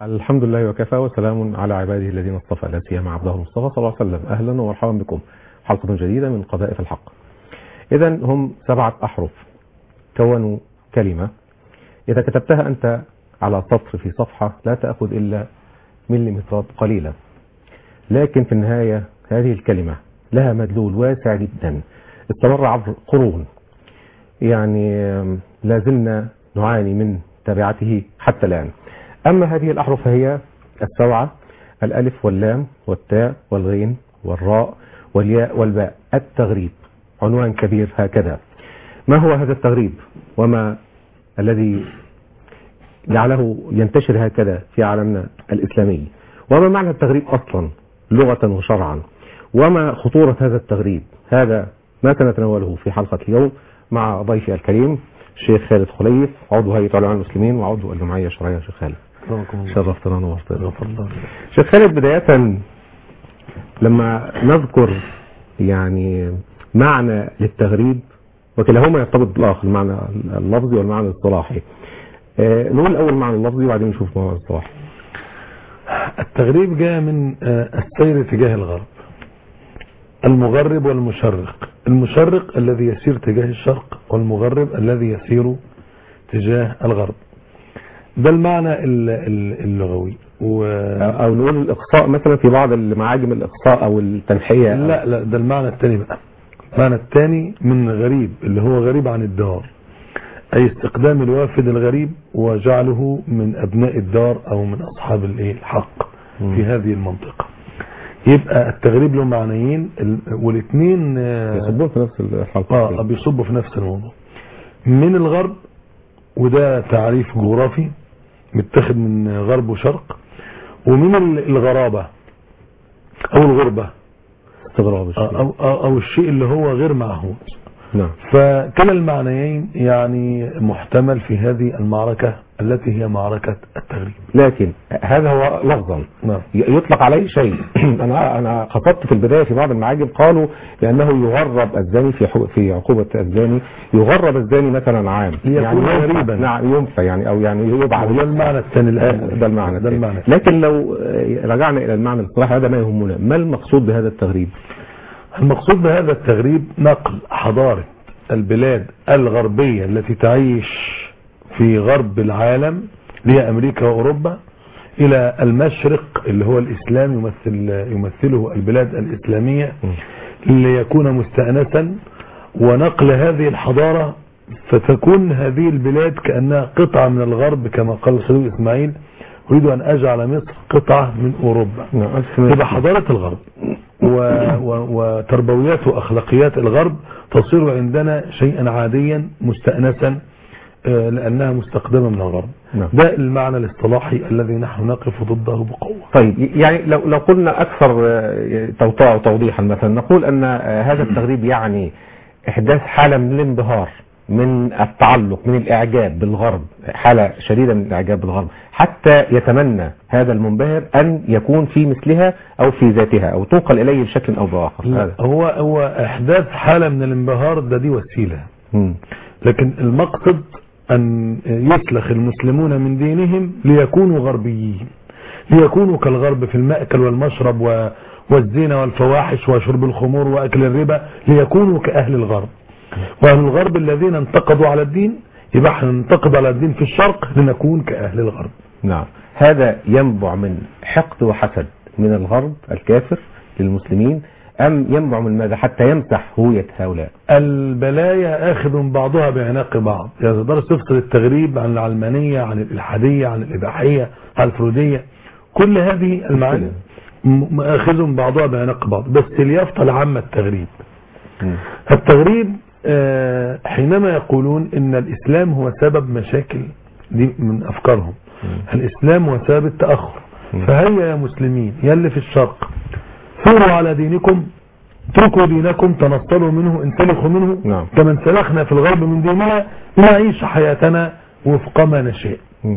الحمد لله وكفى وسلام على عباده الذين اصطفى لا سيما عبده المصطفى صلى الله عليه وسلم اهلا ومرحبا بكم حلقه جديده من قذائف الحق. اذا هم سبعه احرف كونوا كلمه اذا كتبتها انت على سطر في صفحه لا تاخذ الا مليمترات قليله. لكن في النهايه هذه الكلمه لها مدلول واسع جدا استمر عبر قرون. يعني لا زلنا نعاني من تبعته حتى الان. أما هذه الأحرف فهي السبعة الألف واللام والتاء والغين والراء والياء والباء التغريب عنوان كبير هكذا ما هو هذا التغريب وما الذي جعله ينتشر هكذا في عالمنا الإسلامي وما معنى التغريب أصلا لغة وشرعا وما خطورة هذا التغريب هذا ما سنتناوله في حلقة اليوم مع ضيفي الكريم الشيخ خالد خليف عضو هيئة علماء المسلمين وعضو الجمعية الشرعية شيخ خالد شرفتنا ونورتنا شيخ خالد بداية لما نذكر يعني معنى للتغريب وكلاهما يرتبط بالاخر المعنى اللفظي والمعنى الاصطلاحي آه نقول اول معنى اللفظي وبعدين نشوف معنى الاصطلاحي التغريب جاء من السير تجاه الغرب المغرب والمشرق المشرق الذي يسير تجاه الشرق والمغرب الذي يسير تجاه الغرب ده المعنى اللغوي و... او نقول الاقصاء مثلا في بعض المعاجم الاقصاء او التنحيه لا لا ده المعنى الثاني بقى المعنى الثاني من غريب اللي هو غريب عن الدار اي استقدام الوافد الغريب وجعله من ابناء الدار او من اصحاب الحق في هذه المنطقه يبقى التغريب له معنيين والاثنين يصبون في نفس الحلقه اه بيصبوا في نفس الموضوع من الغرب وده تعريف جغرافي متاخد من غرب وشرق ومن الغرابة او الغربة استغراب الشيء أو, أو, او الشيء اللي هو غير معهود نعم فكلا المعنيين يعني محتمل في هذه المعركة التي هي معركة التغريب لكن هذا هو لفظا نعم. يطلق عليه شيء انا انا قصدت في البدايه في بعض المعاجم قالوا لانه يغرب الزاني في في عقوبه الزاني يغرب الزاني مثلا عام يعني غريبا نعم ينفى يعني او يعني يبعد ده المعنى الثاني ده المعنى ده المعنى لكن لو رجعنا الى المعنى الاصطلاحي هذا ما يهمنا ما المقصود بهذا التغريب المقصود بهذا التغريب نقل حضارة البلاد الغربية التي تعيش في غرب العالم هي أمريكا وأوروبا إلى المشرق اللي هو الإسلام يمثل يمثله البلاد الإسلامية ليكون مستأنسا ونقل هذه الحضارة فتكون هذه البلاد كأنها قطعة من الغرب كما قال الخليل إسماعيل أريد أن أجعل مصر قطعة من أوروبا تبقى حضارة الغرب و و وتربويات وأخلاقيات الغرب تصير عندنا شيئا عاديا مستأنسا لأنها مستخدمة من الغرب نعم. ده المعنى الاصطلاحي الذي نحن نقف ضده بقوة طيب يعني لو لو قلنا أكثر توطيع وتوضيحا مثلا نقول أن هذا التغريب يعني إحداث حالة من الانبهار من التعلق من الإعجاب بالغرب حالة شديدة من الإعجاب بالغرب حتى يتمنى هذا المنبهر أن يكون في مثلها أو في ذاتها أو تنقل إليه بشكل أو بآخر هذا. هو هو إحداث حالة من الانبهار ده دي وسيلة م. لكن المقصد أن يسلخ المسلمون من دينهم ليكونوا غربيين ليكونوا كالغرب في المأكل والمشرب و والزنا والفواحش وشرب الخمور وأكل الربا ليكونوا كأهل الغرب وأهل الغرب الذين انتقدوا على الدين يبقى احنا ننتقد على الدين في الشرق لنكون كأهل الغرب نعم هذا ينبع من حقد وحسد من الغرب الكافر للمسلمين أم ينبع من ماذا حتى يمسح هوية هؤلاء البلايا آخذ بعضها بعناق بعض يعني تقدر تفصل التغريب عن العلمانية عن الإلحادية عن الإباحية عن الفرودية كل هذه المعاني مآخذ بعضها بعناق بعض بس اليافطة العامة التغريب م. التغريب حينما يقولون ان الاسلام هو سبب مشاكل دي من افكارهم الاسلام هو سبب التأخر فهيا يا مسلمين يلي في الشرق ثوروا على دينكم اتركوا دينكم تنصلوا منه انسلخوا منه نعم. كما انسلخنا في الغرب من ديننا لنعيش حياتنا وفق ما نشاء م.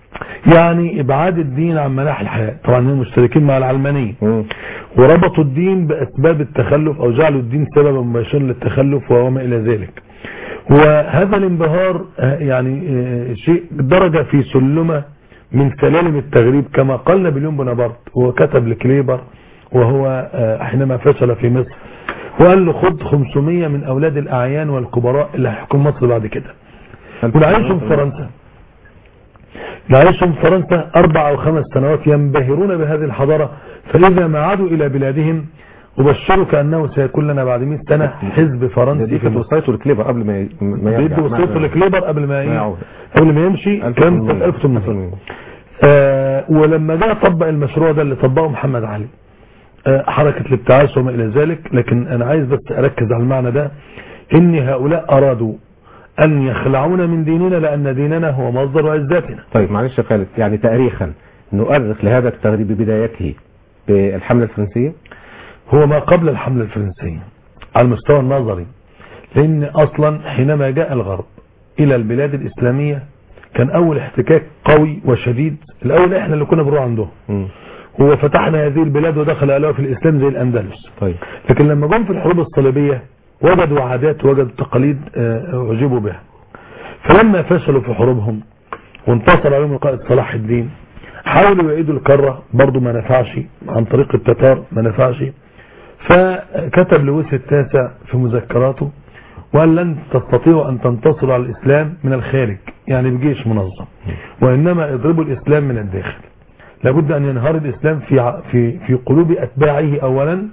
يعني ابعاد الدين عن مناحي الحياة طبعا هم مشتركين مع العلمانية م. وربطوا الدين باسباب التخلف او جعلوا الدين سببا مباشرا للتخلف وما الى ذلك وهذا الانبهار يعني شيء درجة في سلمة من سلالم التغريب كما قال نابليون بونابرت هو كتب لكليبر وهو آه، حينما فشل في مصر وقال له خد 500 من اولاد الاعيان والكبراء اللي هيحكموا مصر بعد كده ونعيشهم في فرنسا نعيشهم في فرنسا اربع او خمس سنوات ينبهرون بهذه الحضارة فاذا ما عادوا الى بلادهم أبشرك أنه سيكون لنا بعد 100 سنة حزب فرنسي دي في كانت مصر وصيته لكليبر قبل ما ما يرجع. بيدي وصيته لكليبر قبل ما ما ايه يعود. قبل ما يمشي كان في 1800 آه ولما جاء طبق المشروع ده اللي طبقه محمد علي آه حركة الابتعاث وما إلى ذلك لكن أنا عايز بس أركز على المعنى ده إن هؤلاء أرادوا أن يخلعونا من ديننا لأن ديننا هو مصدر عزتنا طيب معلش يا خالد يعني تاريخا نؤرخ لهذا التغريب ببدايته بالحملة الفرنسية هو ما قبل الحملة الفرنسية على المستوى النظري لأن أصلا حينما جاء الغرب إلى البلاد الإسلامية كان أول احتكاك قوي وشديد الأول إحنا اللي كنا بنروح عندهم مم. هو فتحنا هذه البلاد ودخل أهلها في الإسلام زي الأندلس طيب لكن لما جم في الحروب الصليبية وجدوا عادات وجدوا تقاليد آه، أعجبوا بها فلما فشلوا في حروبهم وانتصر عليهم القائد صلاح الدين حاولوا يعيدوا الكرة برضو ما نفعش عن طريق التتار ما نفعش فكتب لويس التاسع في مذكراته وقال لن تستطيعوا أن تنتصروا على الإسلام من الخارج يعني بجيش منظم وإنما اضربوا الإسلام من الداخل لابد أن ينهار الإسلام في ع- في في قلوب أتباعه أولا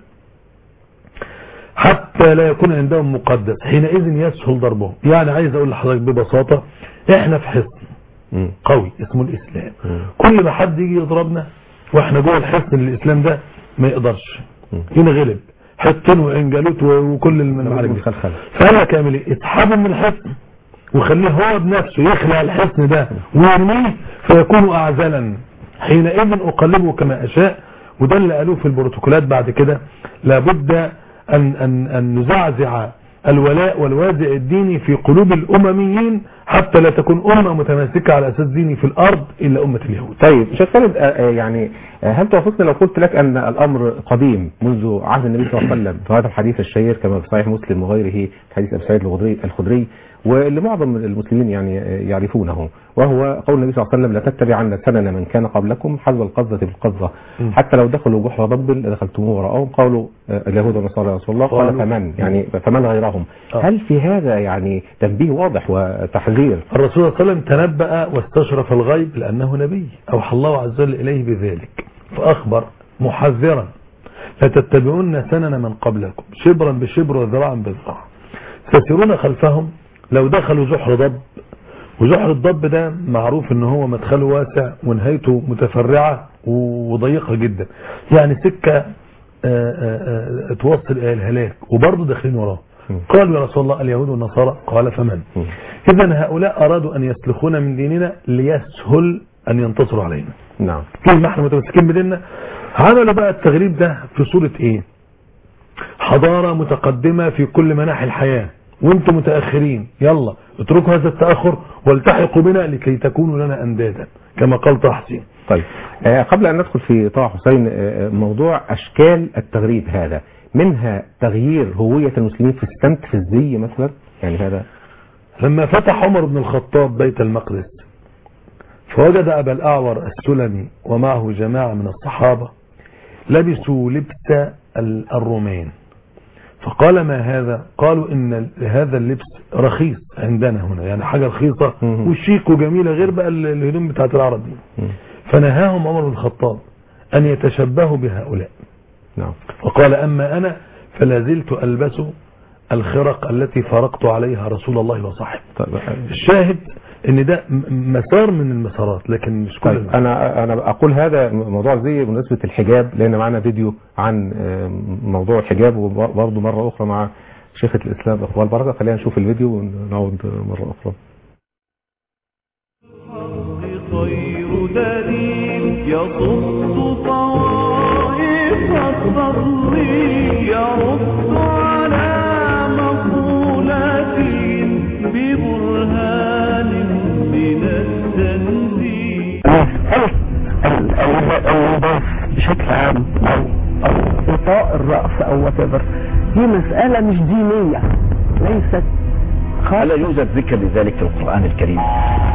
حتى لا يكون عندهم مقدس حينئذ يسهل ضربهم يعني عايز أقول لحضرتك ببساطة إحنا في حصن مم. قوي اسمه الإسلام مم. كل ما حد يجي يضربنا واحنا جوه الحصن الإسلام ده ما يقدرش مم. ينغلب حطن وعنجلوت وكل المعارك دي مخلخل فانا كامل ايه اسحبه من الحصن وخليه هو بنفسه يخلع الحصن ده ويرميه فيكون اعزلا حينئذ اقلبه كما اشاء وده اللي قالوه في البروتوكولات بعد كده لابد ان ان ان نزعزع الولاء والوازع الديني في قلوب الامميين حتى لا تكون امه متماسكه على اساس ديني في الارض الا امه اليهود طيب شيخ خالد آه، آه، يعني آه، هل توافقني لو قلت لك ان الامر قديم منذ عهد النبي صلى الله عليه وسلم في هذا الحديث الشهير كما في صحيح مسلم وغيره حديث ابي سعيد الخدري الخدري واللي معظم المسلمين يعني آه، يعرفونه وهو قول النبي صلى الله عليه وسلم لا تتبعن سنن من كان قبلكم حذو القذة بالقذة م. حتى لو دخلوا جحر ضب لدخلتموه وراءهم قالوا آه، اليهود والنصارى يا رسول الله قال قالوا. فمن يعني فمن غيرهم آه. هل في هذا يعني تنبيه واضح وتحذير الرسول صلى الله عليه وسلم تنبأ واستشرف الغيب لأنه نبي أوحى الله عز وجل إليه بذلك فأخبر محذرا لتتبعون سنن من قبلكم شبرا بشبر وذراعا بذراع تسيرون خلفهم لو دخلوا جحر ضب وجحر الضب ده معروف ان هو مدخله واسع ونهايته متفرعة وضيقة جدا يعني سكة آه، آه، آه، توصل الى الهلاك وبرضه داخلين وراه م. قالوا يا رسول الله اليهود والنصارى قال فمن م. إذا هؤلاء أرادوا أن يسلخون من ديننا ليسهل أن ينتصروا علينا نعم طول ما احنا متمسكين بديننا عملوا بقى التغريب ده في صورة ايه حضارة متقدمة في كل مناحي الحياة وانتم متأخرين يلا اتركوا هذا التأخر والتحقوا بنا لكي تكونوا لنا أندادا كما قال طه حسين طيب آه، قبل أن ندخل في طه حسين آه، آه، موضوع أشكال التغريب هذا منها تغيير هوية المسلمين في السمت في الزي مثلا يعني هذا لما فتح عمر بن الخطاب بيت المقدس فوجد أبا الأعور السلمي ومعه جماعة من الصحابة لبسوا لبس ال- الرومان فقال ما هذا قالوا إن هذا اللبس رخيص عندنا هنا يعني حاجة رخيصة مهم. وشيك وجميلة غير بقى ال- الهدوم بتاعت العرب دي مم. فنهاهم عمر بن الخطاب أن يتشبهوا بهؤلاء نعم وقال أما أنا فلا زلت ألبس الخرق التي فرقت عليها رسول الله وصحبه طيب آه، الشاهد ان ده م- مسار من المسارات لكن مش كل طيب المسارات. انا انا اقول هذا موضوع زي بمناسبه الحجاب لان معنا فيديو عن آه، موضوع الحجاب وبرضه مره اخرى مع شيخة الاسلام اقبال بركه خلينا نشوف الفيديو ونعود مره اخرى خير دليل يصد طوائف الضل يرد على مقولات ببرهان من التنزيل مسألة ال- ال- اللباس بشكل عام أو أو غطاء الرأس أو whatever دي مسألة مش دينية ليست ألا خاصة يوجد ذكر لذلك في القرآن الكريم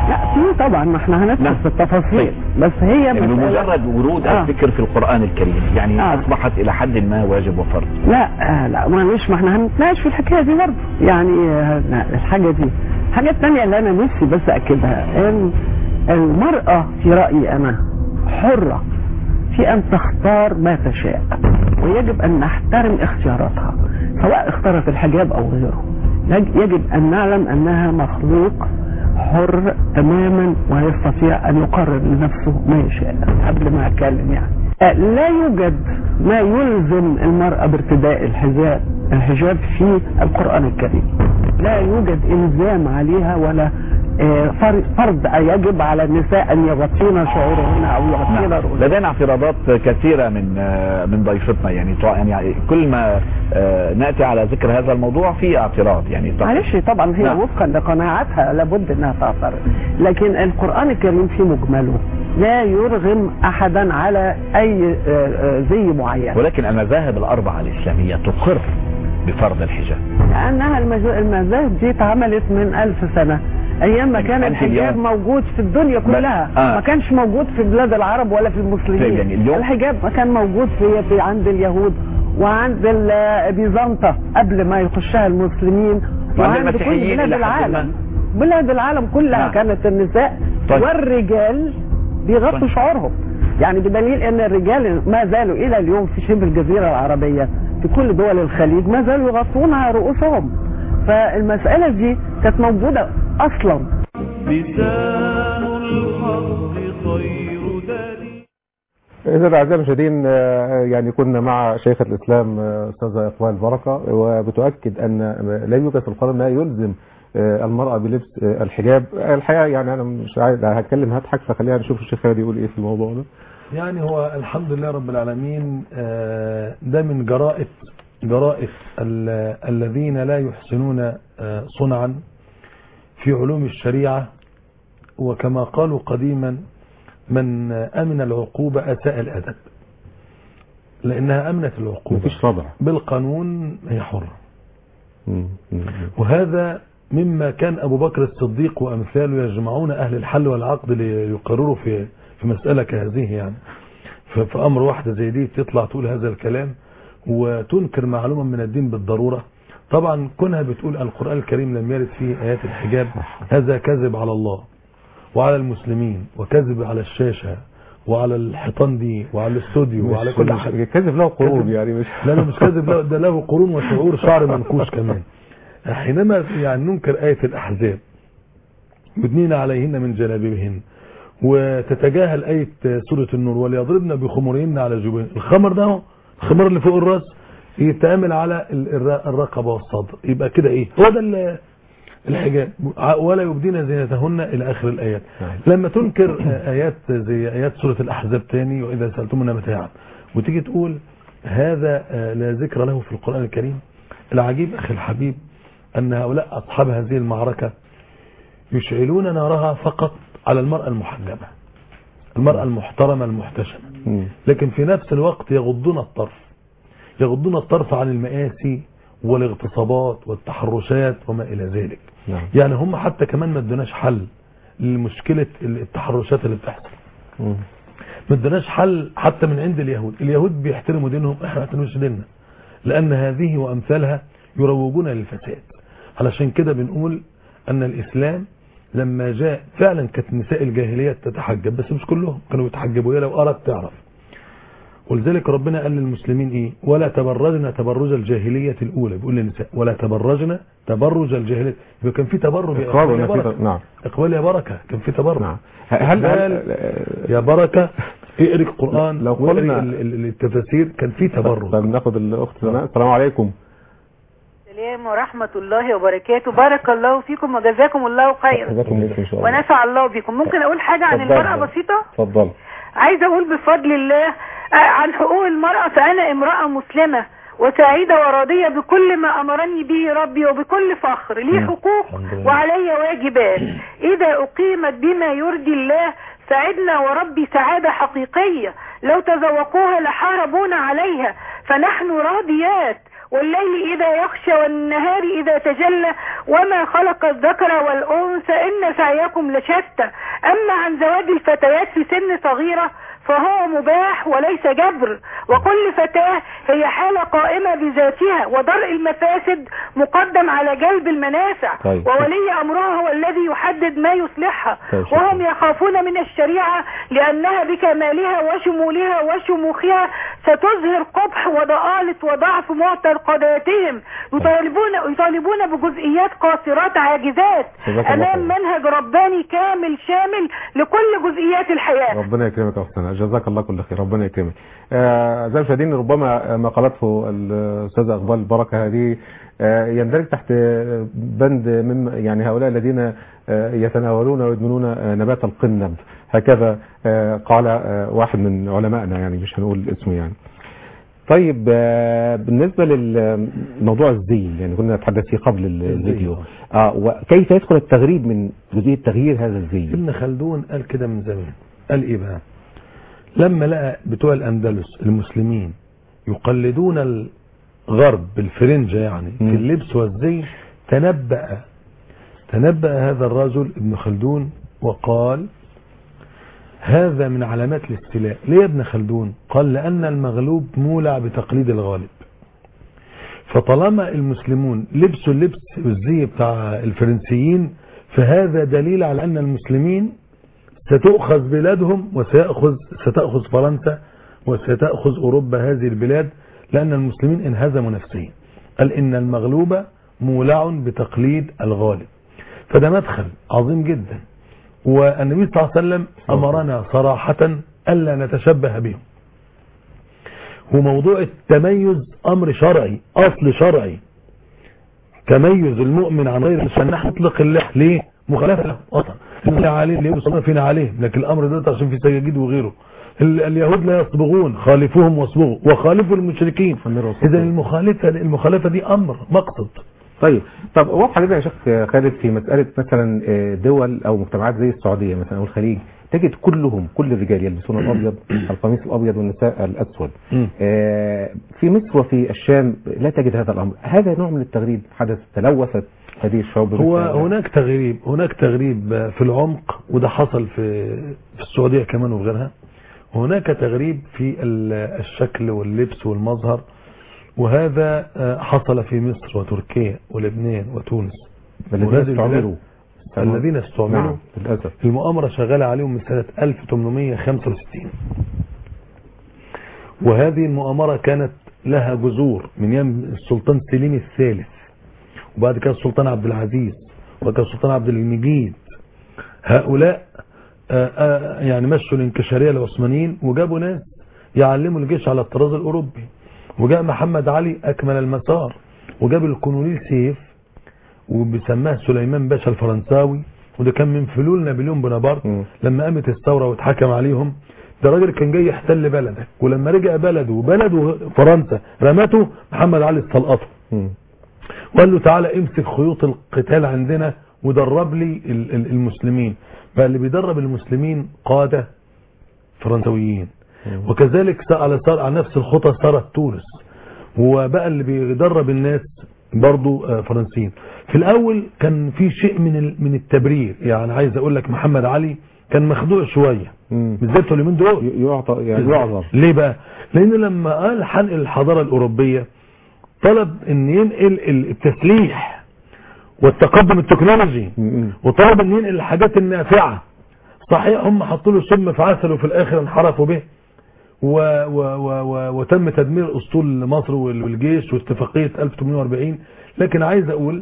لا في طبعا ما احنا هندخل نعم. في التفاصيل طيب. بس هي يعني مسألة- بمجرد ورود آه. الذكر في القرآن الكريم يعني آه. أصبحت إلى حد ما واجب وفرض لا آه لا معلش ما احنا هنتناقش في الحكايه دي برضه يعني آه لا، الحاجه دي الحاجه الثانيه اللي انا نفسي بس اكدها ان المراه في رايي انا حره في ان تختار ما تشاء ويجب ان نحترم اختياراتها سواء اختارت الحجاب او غيره يج- يجب ان نعلم انها مخلوق حر تماما ويستطيع ان يقرر لنفسه ما يشاء قبل ما اتكلم يعني آه، لا يوجد ما يلزم المرأة بارتداء الحجاب الحجاب في القرآن الكريم لا يوجد إلزام عليها ولا آه، فر- فرض يجب على النساء أن يغطين شعورهن أو يغطين رؤوسهن لدينا اعتراضات كثيرة من آه، من ضيفتنا يعني طبعاً يعني كل ما آه، نأتي على ذكر هذا الموضوع في اعتراض يعني طبعاً. معلش طبعا هي نعم. وفقا لقناعاتها لابد انها تعترض لكن القرآن الكريم في مجمله لا يرغم احدا على اي آه، آه، زي معين ولكن المذاهب الأربعة الإسلامية تقر بفرض الحجاب لانها المج- المذاهب دي اتعملت من ألف سنة ايام ما كان أنت الحجاب اليوم- موجود في الدنيا كلها آه. ما كانش موجود في بلاد العرب ولا في المسلمين طيب يعني اليوم- الحجاب ما كان موجود في, في عند اليهود وعند ال- بيزنطة قبل ما يخشها المسلمين وعند وعند كل المسيحيين بلاد إلى حد العالم بلاد العالم كلها نعم. كانت النساء طيب. والرجال بيغطوا طيب. شعورهم يعني بدليل ان الرجال ما زالوا الى اليوم في شبه الجزيره العربيه في كل دول الخليج ما زالوا يغطون رؤوسهم فالمساله دي كانت موجوده اصلا لسان الحق خير دليل إذا أعزائي المشاهدين آه، يعني كنا مع شيخة الإسلام آه، أستاذة إقبال بركة وبتؤكد أن لا يوجد في القرآن ما يلزم آه، المرأة بلبس آه، الحجاب الحقيقة يعني أنا مش عايز هتكلم هضحك فخلينا نشوف الشيخ خالد يقول إيه في الموضوع ده يعني هو الحمد لله رب العالمين آه، ده من جرائف جرائف ال- الذين لا يحسنون آه، صنعا في علوم الشريعة وكما قالوا قديما من أمن العقوبة أساء الأدب لأنها أمنت العقوبة مفيش رضع بالقانون هي حرة مم. مم. وهذا مما كان أبو بكر الصديق وأمثاله يجمعون أهل الحل والعقد ليقرروا في في مسألة كهذه يعني ف- في أمر واحدة زي دي تطلع تقول هذا الكلام وتنكر معلومة من الدين بالضرورة طبعا كونها بتقول القرآن الكريم لم يرد فيه آيات الحجاب هذا كذب على الله وعلى المسلمين وكذب على الشاشة وعلى الحيطان دي وعلى الاستوديو وعلى مش- كل مش- حاجة كذب له قرون كذب. يعني مش لا لا مش كذب لا ده له قرون وشعور شعر منكوش كمان حينما يعني ننكر آية الأحزاب يدنين عليهن من جلابيبهن وتتجاهل آية سورة النور وليضربن بخمرهن على جيوبهن الخمر ده هو الخمر اللي فوق الراس يتعمل على ال- الر- الرقبة والصدر يبقى كده ايه هو ده ال- الحجاب ولا يبدين زينتهن الى اخر الايات نعم. لما تنكر ايات زي ايات سورة الاحزاب تاني واذا سألتمنا متاعا وتيجي تقول هذا آه، لا ذكر له في القرآن الكريم العجيب اخي الحبيب ان هؤلاء اصحاب هذه المعركة يشعلون نارها فقط على المرأة المحجبة المرأة المحترمة المحتشمة مم. لكن في نفس الوقت يغضون الطرف يغضون الطرف عن المآسي والاغتصابات والتحرشات وما إلى ذلك نعم يعني هم حتى كمان ما ادوناش حل لمشكلة التحرشات اللي بتحصل مم. ما ادوناش حل حتى من عند اليهود اليهود بيحترموا دينهم احنا ما بنحترمش ديننا لأن هذه وأمثالها يروجون للفساد علشان كده بنقول أن الإسلام لما جاء فعلا كانت نساء الجاهلية تتحجب بس مش كلهم كانوا يتحجبوا هي لو أردت تعرف ولذلك ربنا قال للمسلمين ايه ولا تبرجن تبرج الجاهلية الأولى بيقول للنساء ولا تبرجن تبرج الجاهلية يبقى كان في تبرج يا إقرار إقبال يا ولا في- بركة نعم إقبال يا بركة كان في تبرج نعم هل إقبال هل يا بركة اقري القرآن لو واقري قلنا- ال- ال- التفاسير كان في تبرج طب ناخد الأخت سناء السلام عليكم السلام ورحمة الله وبركاته بارك الله فيكم وجزاكم الله خيرا جزاكم الله إن شاء الله ونفع الله بكم ممكن أقول حاجة عن اتفضل. المرأة بسيطة اتفضل عايزة أقول بفضل الله آه، عن حقوق المرأة فأنا امرأة مسلمة وسعيدة وراضية بكل ما أمرني به ربي وبكل فخر لي حقوق الحمد لله. وعلي واجبات إذا أقيمت بما يرضي الله سعدنا وربي سعادة حقيقية لو تذوقوها لحاربونا عليها فنحن راضيات والليل إذا يخشى والنهار إذا تجلى وما خلق الذكر والأنثى إن سعيكم لشتى أما عن زواج الفتيات في سن صغيرة فهو مباح وليس جبر وكل فتاة هي حالة قائمة بذاتها ودرء المفاسد مقدم على جلب المنافع طيب. وولي أمرها هو الذي يحدد ما يصلحها طيب، شكرا. وهم يخافون من الشريعة لأنها بكمالها وشمولها وشموخها ستظهر قبح وضآلة وضعف معتقداتهم يطالبون يطالبون بجزئيات قاصرات عاجزات جزاك الله أمام خير. منهج رباني كامل شامل لكل جزئيات الحياة ربنا يكرمك يا أختنا جزاك الله كل خير ربنا يكرمك آه، زي المشاهدين ربما ما قالته الأستاذ أقبال البركة هذه آه، يندرج تحت بند من يعني هؤلاء الذين آه، يتناولون ويدمنون آه، نبات القنب هكذا آه، قال آه، واحد من علمائنا يعني مش هنقول اسمه يعني طيب آه، بالنسبة للموضوع الزي يعني كنا نتحدث فيه قبل الفيديو اه وكيف يدخل التغريب من جزئية تغيير هذا الزي ابن خلدون قال كده من زمان قال ايه بقى لما لقى بتوع الاندلس المسلمين يقلدون الغرب بالفرنجة يعني في مم. اللبس والزي تنبأ تنبأ هذا الرجل ابن خلدون وقال هذا من علامات الاستيلاء ليه يا ابن خلدون قال لأن المغلوب مولع بتقليد الغالب فطالما المسلمون لبسوا اللبس والزي بتاع الفرنسيين فهذا دليل على أن المسلمين ستؤخذ بلادهم وسيأخذ ستأخذ فرنسا وستأخذ أوروبا هذه البلاد لأن المسلمين انهزموا نفسيا قال إن المغلوب مولع بتقليد الغالب فده مدخل عظيم جدا والنبي صلى الله عليه وسلم أمرنا صراحة ألا نتشبه بهم وموضوع التميز أمر شرعي أصل شرعي تميز المؤمن عن غيره عشان نحن نطلق اللح ليه مخالفة له أصلا اللي عليه اللي يصلنا فينا عليه لكن الأمر ده عشان في سجاجيد وغيره ال- اليهود لا يصبغون خالفوهم واصبغوا وخالفوا المشركين إذا المخالفة المخالفة دي أمر مقصد طيب طب واضحه جدا يا شيخ خالد في مساله مثلا آه، دول او مجتمعات زي السعوديه مثلا او الخليج تجد كلهم كل الرجال يلبسون الابيض القميص الابيض والنساء الاسود مم. آه، في مصر وفي الشام لا تجد هذا الامر هذا نوع من التغريب حدث تلوثت هذه الشعوب هو بمثل هذا. هناك تغريب هناك تغريب في العمق وده حصل في في السعودية كمان وغيرها وهناك تغريب في ال- الشكل واللبس والمظهر وهذا آه، حصل في مصر وتركيا ولبنان وتونس الذين وهذه استعملوا البلاد الذين استعملوا نعم للاسف المؤامرة شغالة عليهم من سنة 1865 وهذه المؤامرة كانت لها جذور من ايام السلطان سليم الثالث وبعد كده السلطان عبد العزيز وبعد كده السلطان عبد المجيد هؤلاء آه، آه، يعني مشوا الانكشارية العثمانيين وجابوا ناس يعلموا الجيش على الطراز الأوروبي وجاء محمد علي أكمل المسار وجاب الكونوليل سيف وبيسماه سليمان باشا الفرنساوي وده كان من فلول نابليون بونابرت مم. لما قامت الثورة واتحكم عليهم ده راجل كان جاي يحتل بلدك ولما رجع بلده وبلده فرنسا رمته محمد علي استلقطه مم. وقال له تعالى امسك خيوط القتال عندنا ودرب لي ال- ال- المسلمين بقى اللي بيدرب المسلمين قادة فرنسويين وكذلك س- على صار على نفس الخطى صارت تونس وبقى اللي بيدرب الناس برضو آه، فرنسيين في الاول كان في شيء من ال- من التبرير يعني عايز اقول لك محمد علي كان مخدوع شويه مم. بالذات في اليومين دول ي- يعطى يعني يعذر ليه بقى لان لما قال هنقل الحضاره الاوروبيه طلب ان ينقل ال- التسليح والتقدم التكنولوجي مم. وطلب ان ينقل الحاجات النافعه صحيح هم حطوا له سم في عسل وفي الاخر انحرفوا به و و و و وتم تدمير اسطول مصر وال- والجيش واتفاقيه 1840 لكن عايز اقول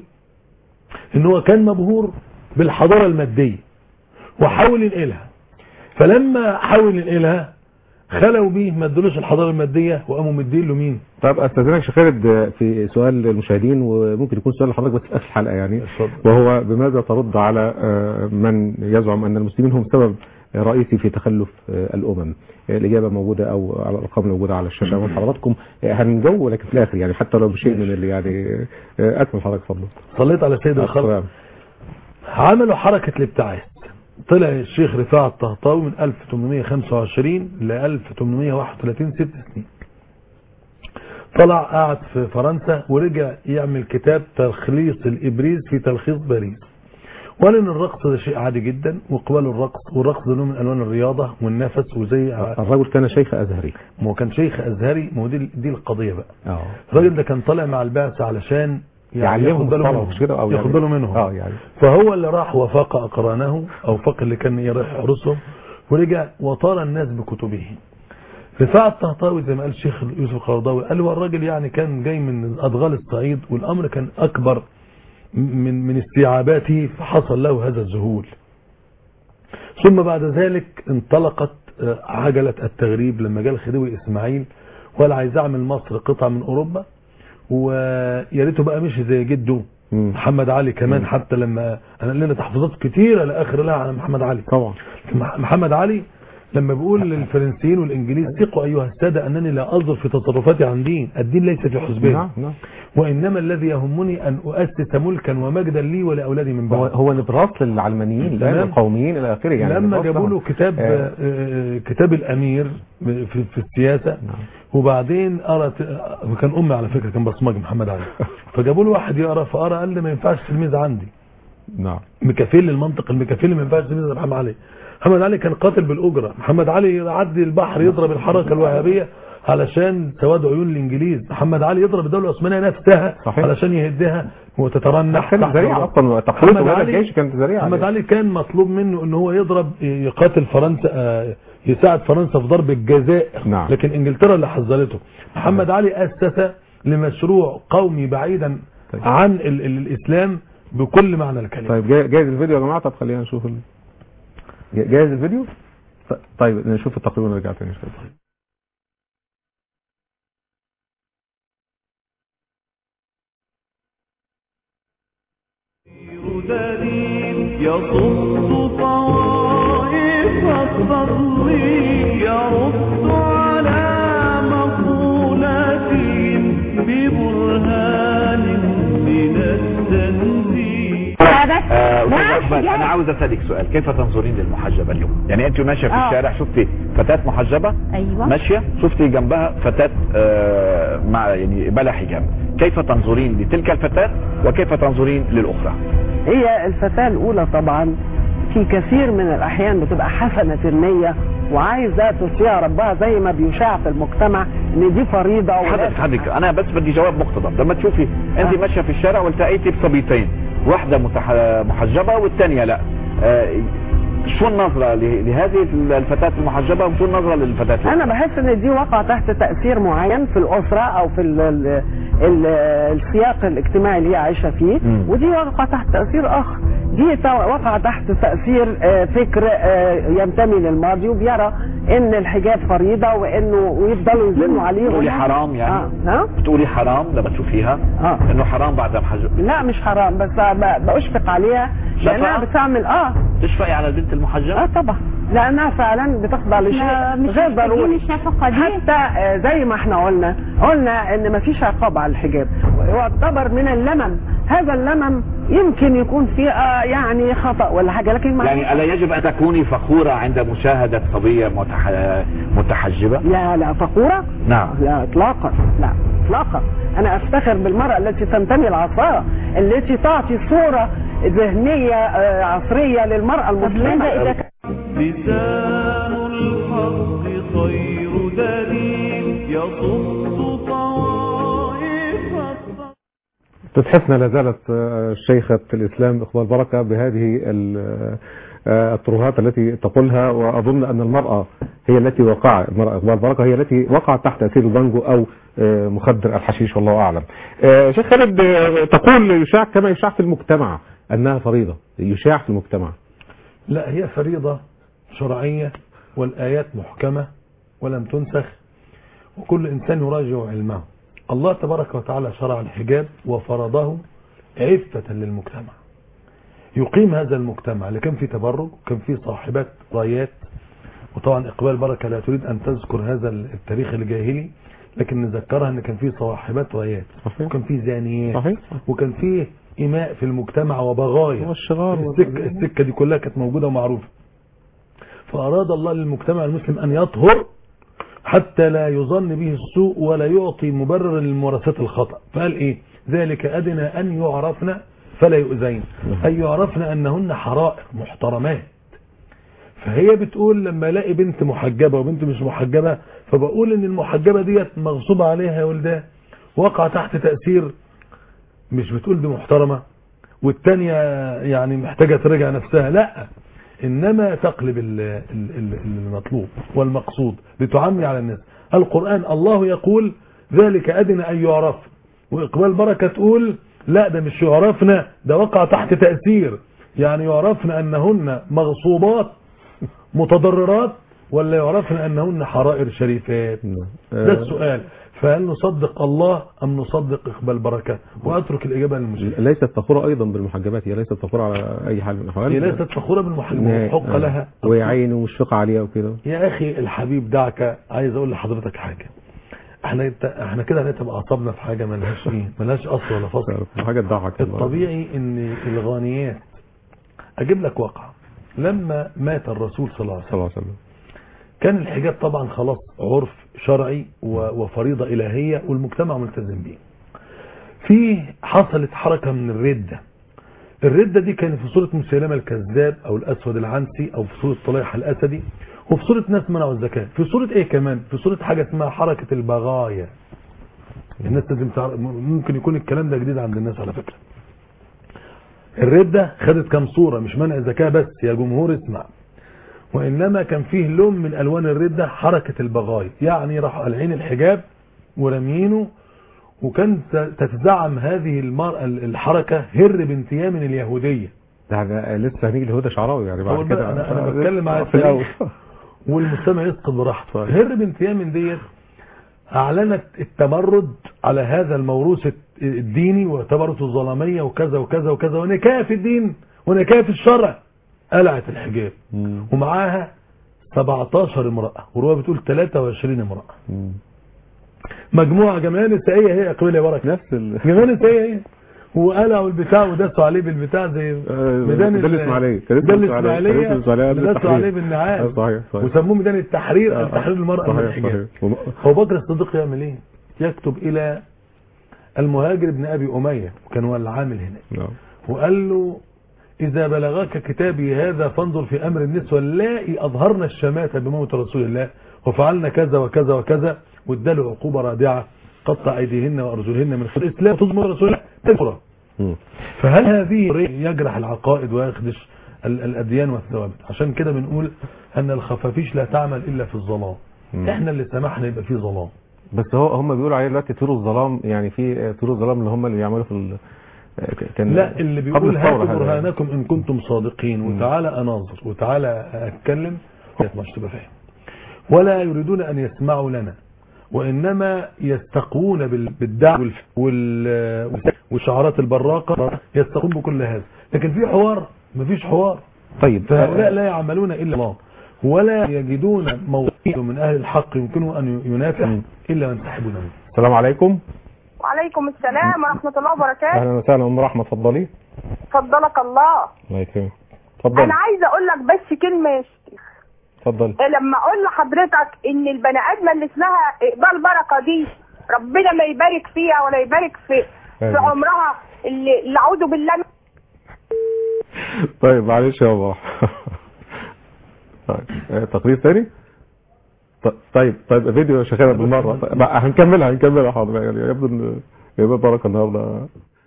ان هو كان مبهور بالحضاره الماديه وحاول ينقلها فلما حاول ينقلها خلوا بيه ما ادولوش الحضاره الماديه وقاموا مدين له مين طب استاذنك يا شيخ خالد آه، في سؤال المشاهدين وممكن يكون سؤال لحضرتك بس في اخر الحلقه يعني اتفضل. وهو بماذا ترد على آه، من يزعم ان المسلمين هم سبب رئيسي في تخلف آه، الامم آه، الاجابه موجوده او على الارقام الموجوده على الشاشه امام حضراتكم آه، هنجو لكن في الاخر يعني حتى لو بشيء من اللي يعني آه، اكمل حضرتك اتفضل صليت على سيد الخلق السلام. عملوا حركة الابتعاث طلع الشيخ رفاعة الطهطاوي من 1825 ل 1831 ست سنين طلع قعد في فرنسا ورجع يعمل كتاب تلخيص الإبريز في تلخيص باريس وقال ان الرقص ده شيء عادي جدا وقبال الرقص والرقص ده نوع من الوان الرياضه والنفس وزي الرجل كان شيخ ازهري ما هو كان شيخ ازهري ما هو دي دي القضيه بقى اه الراجل ده كان طالع مع البعثه علشان يعني يعلمهم ياخد باله الصلاة منهم مش كده او ياخد يعني- باله منهم اه يعني فهو اللي راح وفاق أقرانه أو فاق اللي كان يروح يحرسهم ورجع وطال الناس بكتبه رفاعة الطهطاوي زي ما قال الشيخ يوسف القرضاوي قال هو الراجل يعني كان جاي من أدغال الصعيد والأمر كان أكبر من من استيعاباته فحصل له هذا الذهول ثم بعد ذلك انطلقت آه، عجلة التغريب لما جاء الخديوي إسماعيل وقال عايز أعمل مصر قطعة من أوروبا ويا ريته بقى مشي زي جده مم. محمد علي كمان حتى لما انا لنا تحفظات كتيره لاخر لها على محمد علي طبعا مح- محمد علي لما بيقول للفرنسيين والانجليز ثقوا ايها الساده انني لا انظر في تصرفاتي عن دين الدين ليس في حسبان نعم نعم وانما الذي يهمني ان اسس ملكا ومجدا لي ولاولادي من هو بعد هو نبراس للعلمانيين الان تمام. القوميين الى اخره يعني لما نبراس جابوا له لهم. كتاب آه. آه، آه، كتاب الامير في, في السياسه نعم. وبعدين قرا وكان امي على فكره كان بصمجي محمد علي فجابوا له واحد يقرا فقرا قال لي ما ينفعش تلميذ عندي نعم ميكافيل المنطق الميكافيلي ما ينفعش تلميذ محمد علي محمد علي كان قاتل بالاجره محمد علي يعدي البحر يضرب الحركه الوهابيه علشان سواد عيون الانجليز محمد علي يضرب الدوله العثمانيه نفسها صحيح. علشان يهدها وتترنح كان تحت ذريعة الضغط. اصلا تقويته محمد بهذا علي- الجيش كانت ذريعة محمد علي كان مطلوب منه ان هو يضرب يقاتل فرنسا آه، يساعد فرنسا في ضرب الجزائر نعم. لكن انجلترا اللي حذرته محمد علي اسس لمشروع قومي بعيدا طيب. عن ال ال الاسلام بكل معنى الكلمه طيب جاي- جاهز الفيديو يا جماعه طب خلينا نشوف ال... جا- جاهز الفيديو ط- طيب نشوف التقرير ونرجع تاني شويه دليل يصد طوائف الفضل يرد على مقولاتهم ببرهان من التنزيل آه، أستاذ أحمد أنا عاوز أسألك سؤال كيف تنظرين للمحجبة اليوم يعني أنت ماشية في آه. الشارع شفتي فتاة محجبة ايوه ماشية شفتي جنبها فتاة آه، مع يعني بلا حجاب كيف تنظرين لتلك الفتاة وكيف تنظرين للأخرى هي الفتاة الأولى طبعا في كثير من الأحيان بتبقى حسنة النية وعايزة تطيع ربها زي ما بيشاع في المجتمع إن دي فريضة ولا حضرتك حضرتك انا بس بدي جواب مقتضب لما تشوفي انت آه. ماشيه في الشارع والتقيتي بصبيتين واحده متح... محجبه والثانيه لا آه، شو النظره ل- لهذه الفتاه المحجبه وشو النظره للفتاه الأخرى؟ أنا بحس إن دي وقع تحت تأثير معين في الأسرة أو في ال ال ال السياق الاجتماعي اللي هي عايشة فيه مم. ودي وقع تحت تأثير آخر دي تو- وقع تحت تأثير آه، فكر آه، ينتمي للماضي وبيرى إن الحجاب فريضة وإنه ويفضلوا يزنوا عليه بتقولي حرام يعني آه. ها؟ بتقولي حرام لما تشوفيها آه. انه حرام بعد محجب لا مش حرام بس ب- بأشفق عليها لأنها شفقة؟ بتعمل اه تشفقي على البنت المحجبه اه طبعا لأنها فعلا بتخضع لا، لشيء مش غير محتاجين ضروري الشفقة دي. حتى آه، زي ما احنا قلنا قلنا ان مفيش عقاب على الحجاب يعتبر من اللمم هذا اللمم يمكن يكون فيه آه، يعني خطأ ولا حاجة لكن ما يعني الا يجب ان تكوني فخوره عند مشاهده صبيه متح... متحجبه لا لا فخورة نعم لا اطلاقا لا اطلاقا انا افتخر بالمرأة التي تنتمي العصارة التي تعطي صورة ذهنية آه، عصرية للمرأة طب المسلمة ماذا اذا كان لسان الحق خير دليل يصد طوائف الضلال تتحفنا لا زالت آه، شيخة الإسلام إقبال بركة بهذه ال- آه، الترهات التي تقولها وأظن أن المرأة هي التي وقع المرأة إقبال بركة هي التي وقعت تحت تأثير البانجو أو آه، مخدر الحشيش والله أعلم آه، شيخ خالد آه، تقول يشاع كما يشاع في المجتمع أنها فريضة يشاع في المجتمع لا هي فريضة شرعية والآيات محكمة ولم تنسخ وكل إنسان يراجع علمه الله تبارك وتعالى شرع الحجاب وفرضه عفة للمجتمع يقيم هذا المجتمع اللي كان فيه تبرج وكان فيه صاحبات رايات وطبعا إقبال بركة لا تريد أن تذكر هذا التاريخ الجاهلي لكن نذكرها أن كان فيه صاحبات رايات صحيح. وكان فيه زانيات صحيح وكان فيه إماء في المجتمع وبغايا والشغار السكة, السكة دي كلها كانت موجودة ومعروفة فأراد الله للمجتمع المسلم أن يطهر حتى لا يظن به السوء ولا يعطي مبرر لممارسات الخطأ فقال ايه ذلك أدنى أن يعرفن فلا يؤذين أن يعرفن أنهن حرائر محترمات فهي بتقول لما الاقي بنت محجبة وبنت مش محجبة فبقول ان المحجبة ديت مغصوب عليها يا ولدان وقع تحت تأثير مش بتقول دي محترمة والتانية يعني محتاجة تراجع نفسها لا انما تقلب ال- ال- ال- المطلوب والمقصود لتعمي على الناس القرآن الله يقول ذلك أدنى أن يعرف وإقبال بركة تقول لا ده مش يعرفنا ده وقع تحت تأثير يعني يعرفن أنهن مغصوبات متضررات ولا يعرفن أنهن حرائر شريفات ده السؤال فهل نصدق الله أم نصدق إقبال بركة وأترك الإجابة للمشرك ليست فخورة أيضا بالمحجبات هي ليست فخورة على أي حال من الأحوال هي ليست فخورة بالمحجبة حق لها وهي عين ومشفقة عليها وكده يا أخي الحبيب دعك عايز أقول لحضرتك حاجة احنا انت- احنا كده هنتبقى اعصابنا في حاجة ملهاش ايه ملهاش اصل ولا فصل حاجة تضحك والله. الطبيعي ان الغانيات اجيب لك واقع لما مات الرسول صلى الله عليه صلى وسلم الله عليه وسلم كان الحجاب طبعا خلاص عرف شرعي و- وفريضة إلهية والمجتمع ملتزم بيه في حصلت حركة من الردة الردة دي كانت في صورة مسيلمة الكذاب أو الأسود العنسي أو في صورة طليحة الأسدي وفي صورة ناس منعوا الزكاة في صورة إيه كمان في صورة حاجة اسمها حركة البغاية الناس لازم تعرف ممكن يكون الكلام ده جديد عند الناس على فكرة الردة خدت كام صورة مش منع الزكاة بس يا جمهور اسمع وإنما كان فيه لون من ألوان الردة حركة البغاية يعني راحوا قالعين الحجاب ورميينه وكان تتزعم هذه المرأة الحركة هر بنت يامن اليهودية ده ده لسه هنيجي لهدى شعراوي يعني هو بعد ده كده أنا- أنا بتكلم على في الأول التاريخ. والمستمع يسقط براحته طيب. هر بنت يامن ديت أعلنت التمرد على هذا الموروث الديني واعتبرته ظلامية وكذا وكذا وكذا ونكاية في الدين ونكاية في الشرع قلعت الحجاب مم. ومعاها 17 امرأة ورواية بتقول 23 امرأة مم. مجموعة جمعية نسائية هي اقبل يا بركة نفس ال جمعية نسائية هي وقلعوا البتاع وداسوا عليه بالبتاع زي آه، ميدان ده ال- الإسماعيلية. كان اسمه ده الإسماعيلية. كان اسمه الإسماعيلية الإسماعيلية قبل داسوا التحرير. عليه بالنعال آه، صحيح صحيح وسموه ميدان التحرير آه، التحرير المرأة من صحيح الحجاب صحيح وم- هو بكر الصديق يعمل ايه يكتب الى المهاجر ابن ابي امية كان هو العامل هناك نعم. وقال له إذا بلغك كتابي هذا فانظر في أمر النسوة اللائي أظهرن الشماتة بموت رسول الله وفعلنا كذا وكذا وكذا واداله عقوبة رادعة قطع أيديهن وأرجلهن من خلال الإسلام وتضمن رسول الله تكفر مم. فهل هذه يجرح العقائد ويخدش ال- الأديان والثوابت عشان كده بنقول أن الخفافيش لا تعمل إلا في الظلام مم. احنا اللي سمحنا يبقى في ظلام بس هو هم بيقولوا عليه دلوقتي طيور الظلام يعني في طيور الظلام اللي هم اللي بيعملوا في ال... كان لا اللي قبل بيقول الثورة هاتوا هذا يعني. برهانكم ان كنتم صادقين وتعالى اناظر وتعالى اتكلم مش تبقى فاهم ولا يريدون ان يسمعوا لنا وانما يستقون بال- بالدعوة والف- وال- وشعارات البراقة يستقون بكل هذا لكن في حوار مفيش حوار طيب فهؤلاء لا يعملون الا الله ولا يجدون موقع من اهل الحق يمكنه ان ينافع الا من سحبوا منه السلام عليكم وعليكم السلام ورحمة الله وبركاته اهلا وسهلا ام رحمه اتفضلي فضلك الله الله يكرمك اتفضلي انا عايزة اقول لك بس كلمة يا شيخ اتفضلي لما اقول لحضرتك ان البني ادمة اللي اسمها اقبال بركة دي ربنا ما يبارك فيها ولا يبارك في في أيوة. عمرها اللي اللي اعوذ بالله من- طيب معلش يا ام رحمه طيب آه، تقرير ثاني ط- طيب طيب فيديو يا شيخنا بالمره طيب، بقى هنكملها هنكملها حاضر يعني يبدو ان يبقى بركه النهارده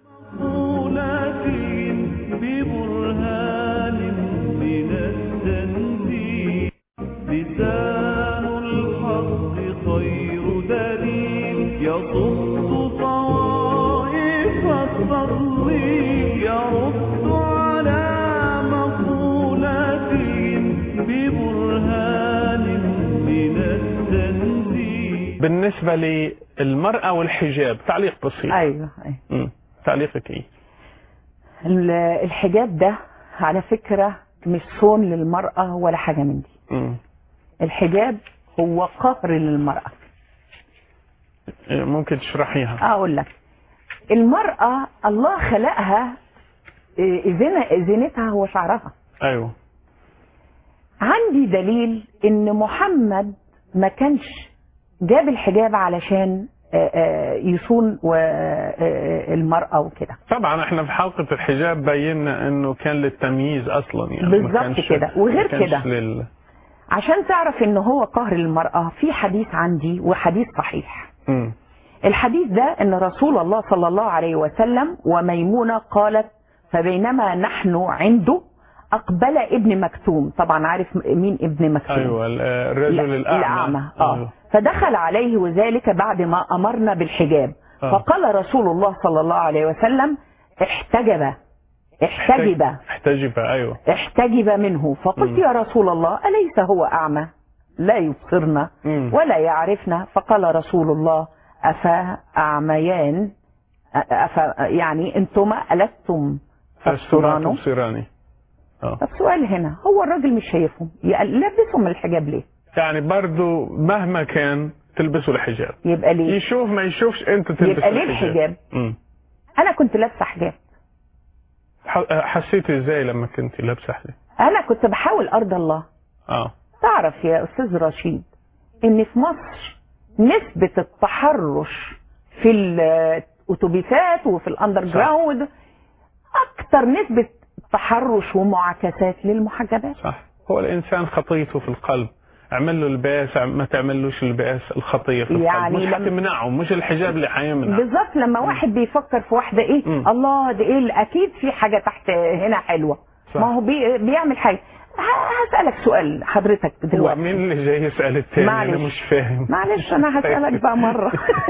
مقولة ببرهان من التنزيل لسان الحق خير دليل يصد طوائف التضليل يرد على مقولة ببرهان من التنزيل بالنسبة للمرأة والحجاب تعليق بسيط ايوه أيوة. مم. تعليقك ايه ال- الحجاب ده على فكرة مش صون للمرأة ولا حاجة من دي مم. الحجاب هو قهر للمرأة إيه، ممكن تشرحيها اقول لك المرأة الله خلقها إيه، زينة زينتها هو شعرها ايوه عندي دليل ان محمد ما كانش جاب الحجاب علشان آه، آه، يصون و- آه، المرأة وكده طبعا احنا في حلقة الحجاب بينا انه كان للتمييز اصلا يعني ما بالظبط كانش- كده. وغير ما كانش كده. لل... عشان تعرف ان هو قهر المرأة في حديث عندي وحديث صحيح مم. الحديث ده ان رسول الله صلى الله عليه وسلم وميمونة قالت فبينما نحن عنده اقبل ابن مكتوم طبعا عارف مين ابن مكتوم ايوه ال- الرجل لا- الاعمى الأعمى اه أيوة. فدخل عليه وذلك بعد ما أمرنا بالحجاب آه. فقال رسول الله صلى الله عليه وسلم احتجب احتجب احتجب ايوه احتجب منه فقلت مم. يا رسول الله أليس هو أعمى لا يبصرنا مم. ولا يعرفنا فقال رسول الله أفا أعميان أفا يعني أنتما ألستم أستران تبصران تبصراني اه طب سؤال هنا هو الراجل مش شايفهم يلبسهم الحجاب ليه يعني برضو مهما كان تلبسوا الحجاب يبقى ليه يشوف ما يشوفش انت تلبس يبقى ليه الحجاب مم. انا كنت لابسه حجاب ح- حسيت ازاي لما كنت لابسه حجاب انا كنت بحاول ارضى الله اه تعرف يا استاذ رشيد ان في مصر نسبة التحرش في الاتوبيسات وفي الاندر جراوند اكتر نسبة تحرش ومعاكسات للمحجبات صح هو الانسان خطيته في القلب اعمل له الباس ما تعملوش الباس الخطيه في القلب يعني مش لما- هتمنعه مش الحجاب اللي هيمنع بالظبط لما واحد بيفكر في واحدة ايه مم. الله ده ايه اللي اكيد في حاجة تحت هنا حلوة صح. ما هو بي بيعمل حاجة ه- هسألك سؤال حضرتك هو دلوقتي مين اللي جاي يسال التاني انا معلش. مش فاهم معلش انا هسألك بقى مرة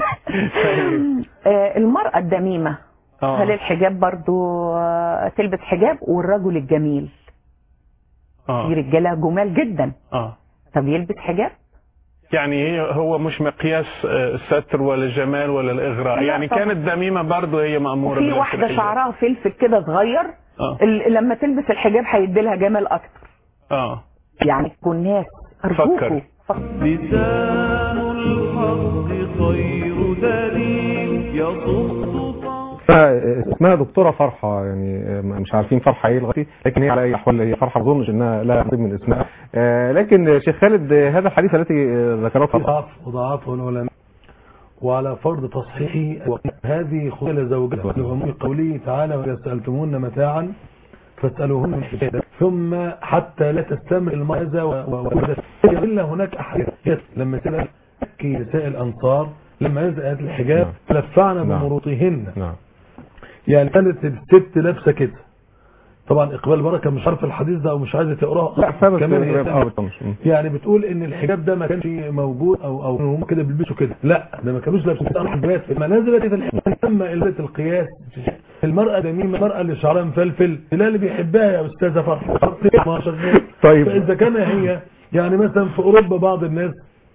طيب. آه، المرأة الدميمة آه. هل الحجاب برضو آه، تلبس حجاب والرجل الجميل في اه رجالة جمال جدا اه طب يلبس حجاب يعني هي هو مش مقياس آه، الستر ولا الجمال ولا الاغراء لا يعني طبعا. كانت دميمه برضه هي ماموره وفي بلبس واحدة الحجاب. شعرها فلفل كده صغير اه ال- لما تلبس الحجاب هيدي لها جمال اكتر اه يعني تكون ناس ارجوكوا فكر. فكر. لسان الحق خير دليل يصد اسمها اسمها دكتوره فرحه يعني مش عارفين فرحه ايه لغايه لكن هي على اي احوال هي فرحه ما اظنش انها لها نصيب من اسمها آه، لكن شيخ خالد آه، هذا الحديث التي آه، ذكرته ضعف وضعفه العلماء وعلى فرض تصحيحه هذه خصوصا لزوجها لعموم قوله تعالى وإذا سألتموهن متاعا فاسألوهن من حجاب ثم حتى لا تستمر المرأة وإذا إلا هناك أحاديث لما سأل تحكي نساء الأنصار لما نزلت الحجاب لفعنا نعم. بمروطهن نعم يعني كانت الست لابسه كده طبعا اقبال بركه مش عارف الحديث ده او مش عايزه تقراه لا فبس كمان هي آه، سألت. بتطنش. م. يعني بتقول ان الحجاب ده ما كانش موجود او او هم كده بيلبسوا كده لا ده ما كانوش لابسين حجابات لما نزلت الحجاب تم البس القياس المرأة دميمة المرأة اللي شعرها مفلفل لا اللي بيحبها يا استاذة فرحة ما شغال طيب. فاذا كان هي يعني مثلا في اوروبا بعض الناس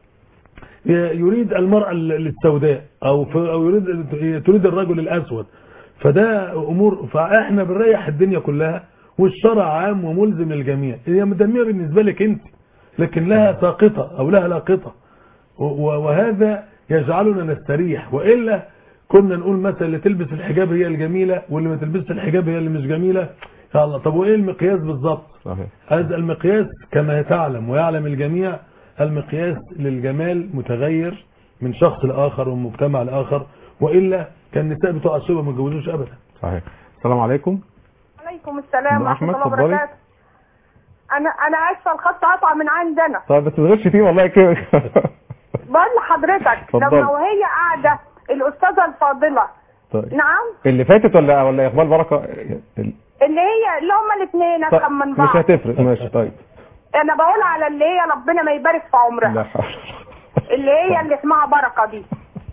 يريد المرأة السوداء او في او يريد تريد الرجل الاسود فده امور فاحنا بنريح الدنيا كلها والشرع عام وملزم للجميع هي مدميه بالنسبه لك انت لكن لها ساقطه او لها لاقطه و- وهذا يجعلنا نستريح والا كنا نقول مثلا اللي تلبس الحجاب هي الجميله واللي ما تلبسش الحجاب هي اللي مش جميله يا الله طب وايه المقياس بالظبط صحيح هذا المقياس كما تعلم ويعلم الجميع المقياس للجمال متغير من شخص لآخر ومن مجتمع لآخر وإلا كان النساء بتوع الشبه ما اتجوزوش أبدا صحيح السلام عليكم عليكم السلام أم ورحمة أحمد، الله اتفضلي. وبركاته أنا أنا آسفة الخط قطع من عندنا طيب بس ما تغش فيه والله كده بقول لحضرتك اتفضل. لما وهي قاعدة الأستاذة الفاضلة طيب نعم اللي فاتت ولا ولا اقبال بركه ال- اللي هي اللي هما الاثنين طيب، أفهم من مش بعض هتفرق ماشي طيب أنا بقول على اللي هي ربنا ما يبارك في عمرها لا حول اللي هي اللي اسمها بركة دي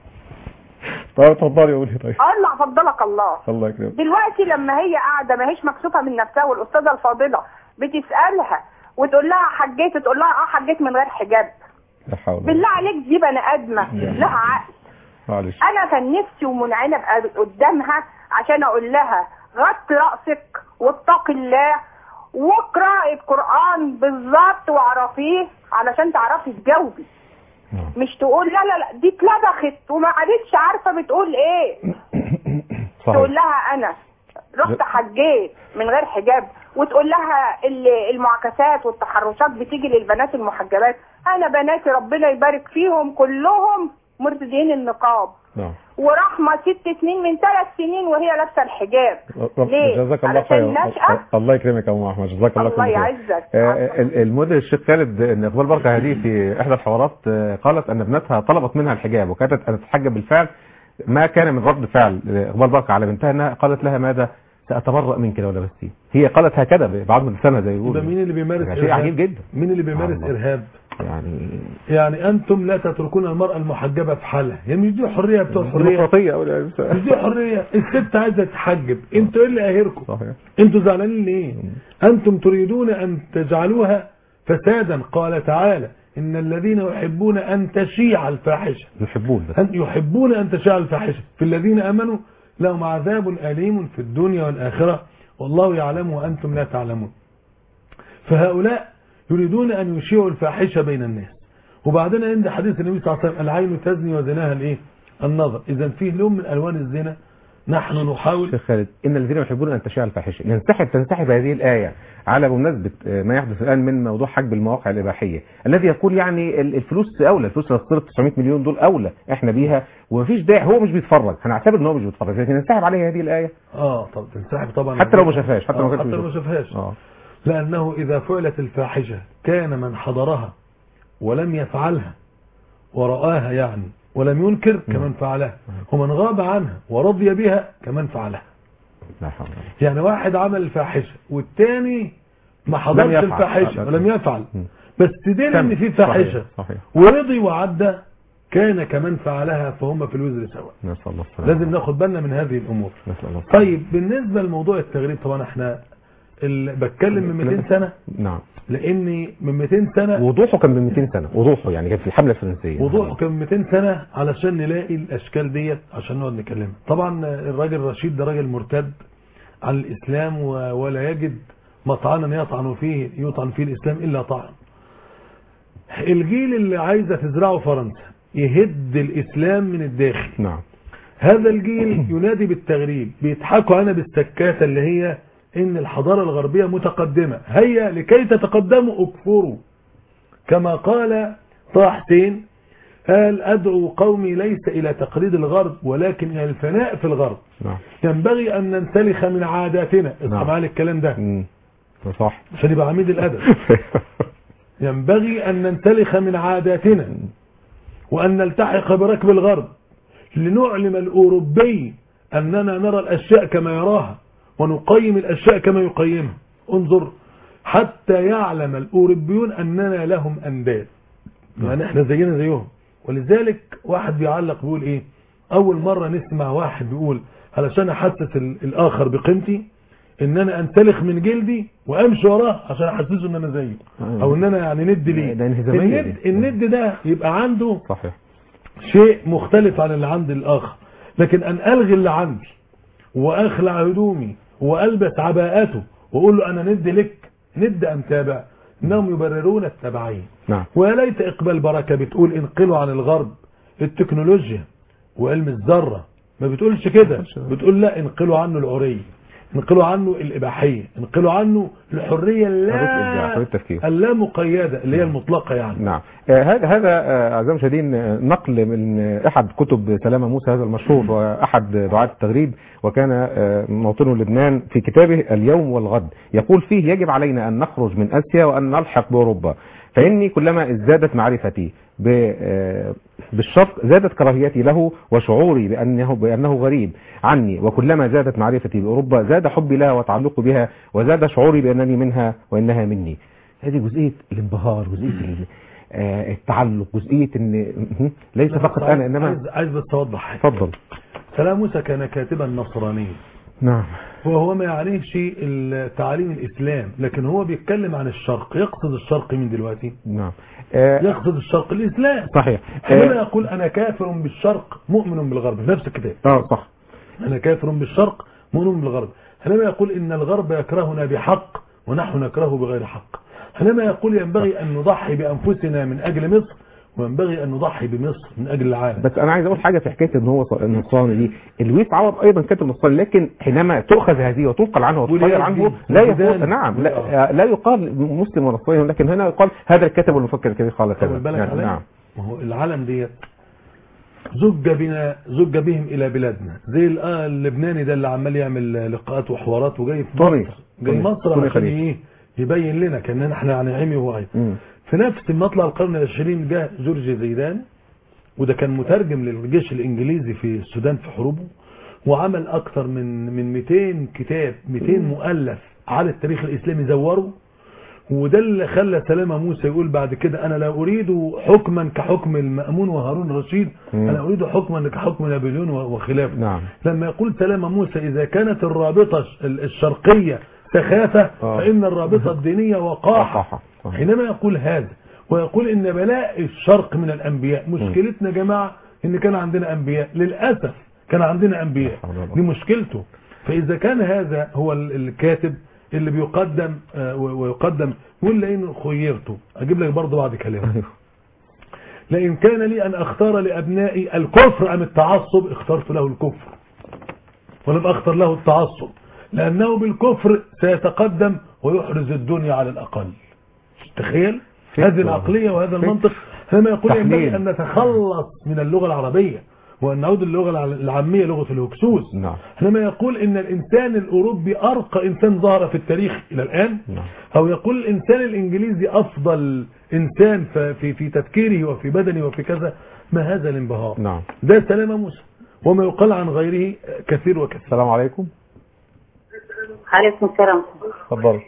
طيب اتفضلي قولي طيب أقول له فضلك الله الله يكرمك دلوقتي لما هي قاعده ما هيش مكسوفه من نفسها والاستاذه الفاضله بتسالها وتقول لها حجيت تقول لها اه حجيت من غير حجاب لا حول ولا بالله عليك دي بني ادمه لها عقل معلش انا كان نفسي ومنعنه ابقى قدامها عشان اقول لها غط راسك واتقي الله واقراي القران بالظبط واعرفيه علشان تعرفي تجاوبي نعم. مش تقول لا لا لا دي اتلبخت وما عادتش عارفه بتقول ايه تقول صحيح لها انا رحت حجيت من غير حجاب وتقول لها ال- المعاكسات والتحرشات بتيجي للبنات المحجبات انا بناتي ربنا يبارك فيهم كلهم مرتدين النقاب نعم ورحمه ست سنين من ثلاث سنين وهي لابسه الحجاب رب- ليه؟ جزاك الله علشان خير نشأة الله يكرمك يا ام احمد جزاك الله الله كل خير. يعزك. آه، ال- المدير الشيخ خالد ان اقبال بركه هذه في احدى الحوارات آه، قالت ان ابنتها طلبت منها الحجاب وكادت ان تتحجب بالفعل ما كان من رد فعل اقبال بركه على بنتها انها قالت لها ماذا ساتبرأ منك لو لبستيه هي قالت هكذا بعد سنه زي ده يقولوا مين اللي بيمارس شيء عجيب جدا مين اللي بيمارس الله. ارهاب يعني يعني انتم لا تتركون المرأة المحجبة في حالها يعني مش دي حرية بتوع حرية ديمقراطيه أو لا، مش دي حرية الست عايزة تتحجب انتوا ايه اللي قاهركم صحيح انتوا زعلانين ليه انتم تريدون ان تجعلوها فسادا قال تعالى ان الذين يحبون ان تشيع الفاحشة يحبون بس أن يحبون أن تشاء الفاحشة في الذين أمنوا لهم عذاب أليم في الدنيا والآخرة والله يعلم وأنتم لا تعلمون فهؤلاء يريدون أن يشيعوا الفاحشة بين الناس وبعدين عند حديث النبي صلى الله عليه وسلم العين تزني وزناها الايه النظر إذا فيه لون من ألوان الزنا نحن نحاول شيخ خالد ان الذين يحبون ان تشيع الفاحشه ينسحب تنسحب هذه الايه على بمناسبه آه، ما يحدث الان من موضوع حجب المواقع الاباحيه الذي يقول يعني ال- الفلوس اولى الفلوس اللي تصرف 900 مليون دول اولى احنا بيها ومفيش داعي هو مش بيتفرج هنعتبر ان هو مش بيتفرج لكن ينسحب عليه هذه الايه اه طب تنسحب طبعا حتى لو ما شافهاش حتى لو آه، ما كانش حتى لو ما بيشوفها. شافهاش اه لأنه إذا فعلت الفاحشة كان من حضرها ولم يفعلها ورآها يعني ولم ينكر كمن فعلها ومن غاب عنها ورضي بها كمن فعلها لا حول ولا قوة. يعني واحد عمل الفاحشة والتاني ما حضرش يفعل. الفاحشة آه، ولم يفعل مم. بس دين ان في فاحشة صحيح صحيح ورضي وعدى كان كمن فعلها فهم في الوزر سواء نسال الله السلامه لازم ناخد بالنا من هذه الأمور نسال الله السلامة. طيب بالنسبة لموضوع التغريب طبعا احنا ال... بتكلم من 200 سنة نعم لاني من 200 سنة وضوحه كان من 200 سنه وضوحه يعني كان في الحمله الفرنسيه وضوحه كان من 200 سنة علشان نلاقي الاشكال ديت عشان نقعد نكلمها طبعا الراجل رشيد ده راجل مرتد عن الاسلام و... ولا يجد مطعنا يطعن فيه يطعن فيه الاسلام الا طعن الجيل اللي عايزة تزرعه فرنسا يهد الاسلام من الداخل نعم هذا الجيل ينادي بالتغريب بيضحكوا انا بالسكاتة اللي هي ان الحضارة الغربية متقدمة هيا لكي تتقدموا اكفروا كما قال طه حسين قال ادعو قومي ليس الى تقليد الغرب ولكن الى الفناء في الغرب نعم ينبغي ان ننسلخ من عاداتنا اسمع نعم. معايا الكلام ده مم. صح عشان يبقى عميد الادب ينبغي أن ننسلخ من عاداتنا وأن نلتحق بركب الغرب لنعلم الأوروبي أننا نرى الأشياء كما يراها ونقيم الأشياء كما يقيمها انظر حتى يعلم الأوروبيون أننا لهم أنداد يعني احنا زينا زيهم ولذلك واحد بيعلق بيقول ايه اول مرة نسمع واحد بيقول علشان احسس ال- الاخر بقيمتي ان انا انسلخ من جلدي وامشي وراه عشان احسسه ان انا زيه آه. او ان انا يعني ند ليه ده انهزامية الند, دي. الند ده يبقى عنده صحيح شيء مختلف عن اللي عند الاخر لكن ان الغي اللي عندي واخلع هدومي والبس عباءته واقول له انا ند لك ند ام تابع انهم يبررون التبعين نعم ويا ليت اقبال بركه بتقول انقلوا عن الغرب التكنولوجيا وعلم الذره ما بتقولش كده بتقول لا انقلوا عنه العري انقلوا عنه الاباحيه انقلوا عنه الحريه حرية الإبداع، اللا حرية التفكير. اللامقيده اللي هي المطلقه يعني نعم آه، هذا هذا آه، اعزائي المشاهدين آه، نقل من آه، احد كتب سلامه موسى هذا المشهور واحد دعاة التغريب وكان آه، موطنه لبنان في كتابه اليوم والغد يقول فيه يجب علينا ان نخرج من اسيا وان نلحق باوروبا فاني كلما ازدادت معرفتي ب- آه، بالشرق زادت كراهيتي له وشعوري بانه بانه غريب عني وكلما زادت معرفتي باوروبا زاد حبي لها وتعلقي بها وزاد شعوري بانني منها وانها مني هذه جزئيه الانبهار جزئيه ال- آه، التعلق جزئيه ان مهم. ليس فقط انا انما عايز, عايز بس اوضح حاجه اتفضل سلام موسى كان كاتبا نصرانيا نعم وهو ما يعنيش تعاليم الاسلام لكن هو بيتكلم عن الشرق يقصد الشرق من دلوقتي نعم آه، يقصد الشرق الاسلام صحيح حينما اه يقول انا كافر بالشرق مؤمن بالغرب في نفس الكتاب آه، صح انا كافر بالشرق مؤمن بالغرب حينما يقول ان الغرب يكرهنا بحق ونحن نكرهه بغير حق حينما يقول ينبغي ان نضحي بانفسنا من اجل مصر وينبغي أن نضحي بمصر من أجل العالم بس انا عايز اقول حاجه في حكايه ان هو ص- النصراني دي لويس عوض ايضا كاتب نصراني لكن حينما تؤخذ هذه وتنقل عنه وتغير وليه عنه الدين؟ لا الدين. يقول نعم لا, لا يقال مسلم ونصراني لكن هنا يقال هذا الكاتب والمفكر الكبير قال خد كذا بالك يعني عليا؟ نعم ما هو العالم ديت زج بنا زج بهم الى بلادنا زي ال- آه اللبناني ده اللي عمال يعمل لقاءات وحوارات وجاي في توني. مصر جاي توني. مصر توني عشان خليل. ايه يبين لنا كاننا احنا يعني عمي وهو عمي مم. في نفس مطلع القرن العشرين جاء جورج زيدان وده كان مترجم للجيش الانجليزي في السودان في حروبه وعمل اكثر من من 200 كتاب 200 مؤلف على التاريخ الاسلامي زوره وده اللي خلى سلامة موسى يقول بعد كده انا لا اريد حكما كحكم المأمون وهارون الرشيد مم. انا اريد حكما كحكم نابليون وخلافه نعم لما يقول سلامة موسى إذا كانت الرابطة ال- الشرقية سخافة آه. فإن الرابطة الدينية وقاحة وقاحة. صح. حينما يقول هذا ويقول إن بلاء الشرق من الأنبياء مشكلتنا يا جماعة إن كان عندنا أنبياء للأسف كان عندنا أنبياء سبحان الله. دي مشكلته فإذا كان هذا هو ال- الكاتب اللي بيقدم آه، و- ويقدم يقول لئن خيرته أجيب لك برضه بعض كلامه أيوه. لئن كان لي أن أختار لأبنائي الكفر أم التعصب اخترت له الكفر ولم أختر له التعصب لأنه بالكفر سيتقدم ويحرز الدنيا على الأقل تخيل فكرة. هذه العقلية وهذا فكرة. المنطق لما يقول تحليل. ينبغي أن نتخلص من اللغة العربية وأن نعود اللغة الع- العامية لغة الهكسوس نعم حينما يقول ان الانسان الاوروبي ارقى انسان ظهر في التاريخ الى الان نعم. او يقول الانسان الانجليزي افضل انسان ف- في في تفكيره وفي بدنه وفي كذا ما هذا الانبهار نعم ده سلامة موسى وما يقال عن غيره كثير وكثير السلام عليكم عليكم السلام اتفضلي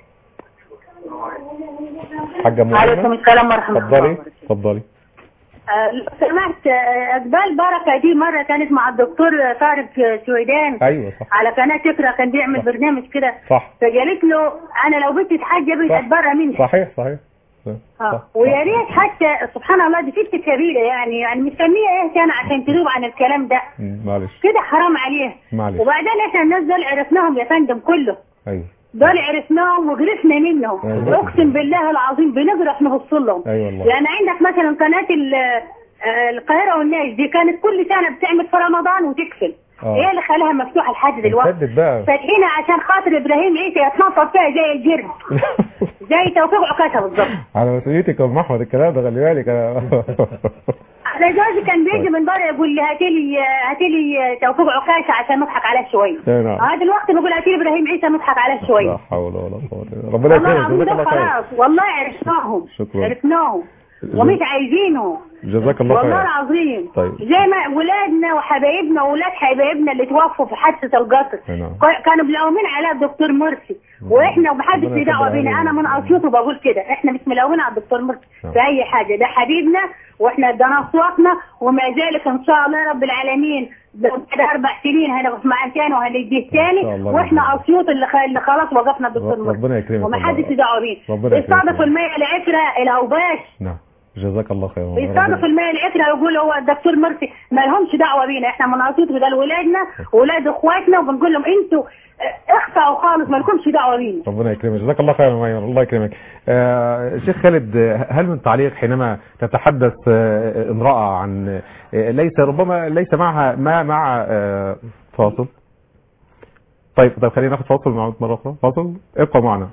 حاجه عليكم مهمه السلام ورحمة الله اتفضلي اتفضلي آه، لو سمحت آه، اقبال بركة دي مرة كانت مع الدكتور طارق سويدان ايوه صح على قناة تكرة كان بيعمل برنامج كده صح فقالت له انا لو بنتي اتحجبت صح. اتبرى منها صحيح صحيح صح. آه. ويا ريت حتى سبحان الله دي ست كبيرة يعني يعني مستنية ايه كان عشان تدوب عن الكلام ده مم، معلش كده حرام عليه معلش وبعدين احنا الناس دول عرفناهم يا فندم كله ايوه دول عرفناهم وجرفنا منهم أيوة. اقسم بالله العظيم بنجرف نبص لهم ايوه والله يعني عندك مثلا قناة ال- آه، القاهرة والناس دي كانت كل سنة بتعمل في رمضان وتقفل آه. ايه اللي خلاها مفتوحة لحد دلوقتي نسدد بقى فاتحينها عشان خاطر ابراهيم عيسى يتنطط فيها زي الجرد زي توفيق عكاشة بالظبط على مسؤوليتك يا ام احمد الكلام ده خلي بالك انا انا جوزي كان بيجي من بره يقول لي هاتي لي هاتي لي توفيق عكاشة عشان نضحك عليه شوية أي نعم. اه دلوقتي بقول هاتي لي ابراهيم عيسى نضحك عليه شوية لا حول ولا قوه إلا بالله. ربنا والله يكرمك العظيم جزاك ده الله خير خلاص والله عرفناهم شكرا. عرفناهم ومش عايزينه جزاك الله والله خير العظيم طيب. زي ما ولادنا وحبايبنا واولاد حبايبنا اللي توفوا في حادثه القطر أي نعم. ك- كانوا ملومين على الدكتور مرسي واحنا ومحدش ربنا له دعوه يكبر بينا علينا. انا من اسيوط وبقول كده احنا مش ملومين على الدكتور مرسي نعم. في اي حاجه ده حبيبنا واحنا ادانا اصواتنا ومع ذلك ان شاء الله رب العالمين بعد اربع سنين هنقف معاه تاني وهنديه إن شاء تاني الله واحنا بإذن الله. اسيوط اللي, خ... اللي خلاص وقفنا الدكتور رب- مرسي ربنا يكرمك ومحدش والله. له دعوه بينا ربنا يكرمك يستضيفوا والله. المية العكره الاوباش نعم جزاك الله خير بيستضيف المال العكرة يقول هو الدكتور مرسي ما لهمش دعوة بينا احنا مناصيط بدل ولادنا ولاد اخواتنا وبنقول لهم انتوا اه، اخفوا خالص ما لكمش دعوة بينا ربنا يكرمك جزاك الله خير يا مايون الله يكرمك آه شيخ خالد آه، هل من تعليق حينما تتحدث آه امرأة عن آه ليس ربما ليس معها ما مع آه فاصل طيب طيب خلينا ناخد فاصل ونعود مرة أخرى فاصل ابقى معنا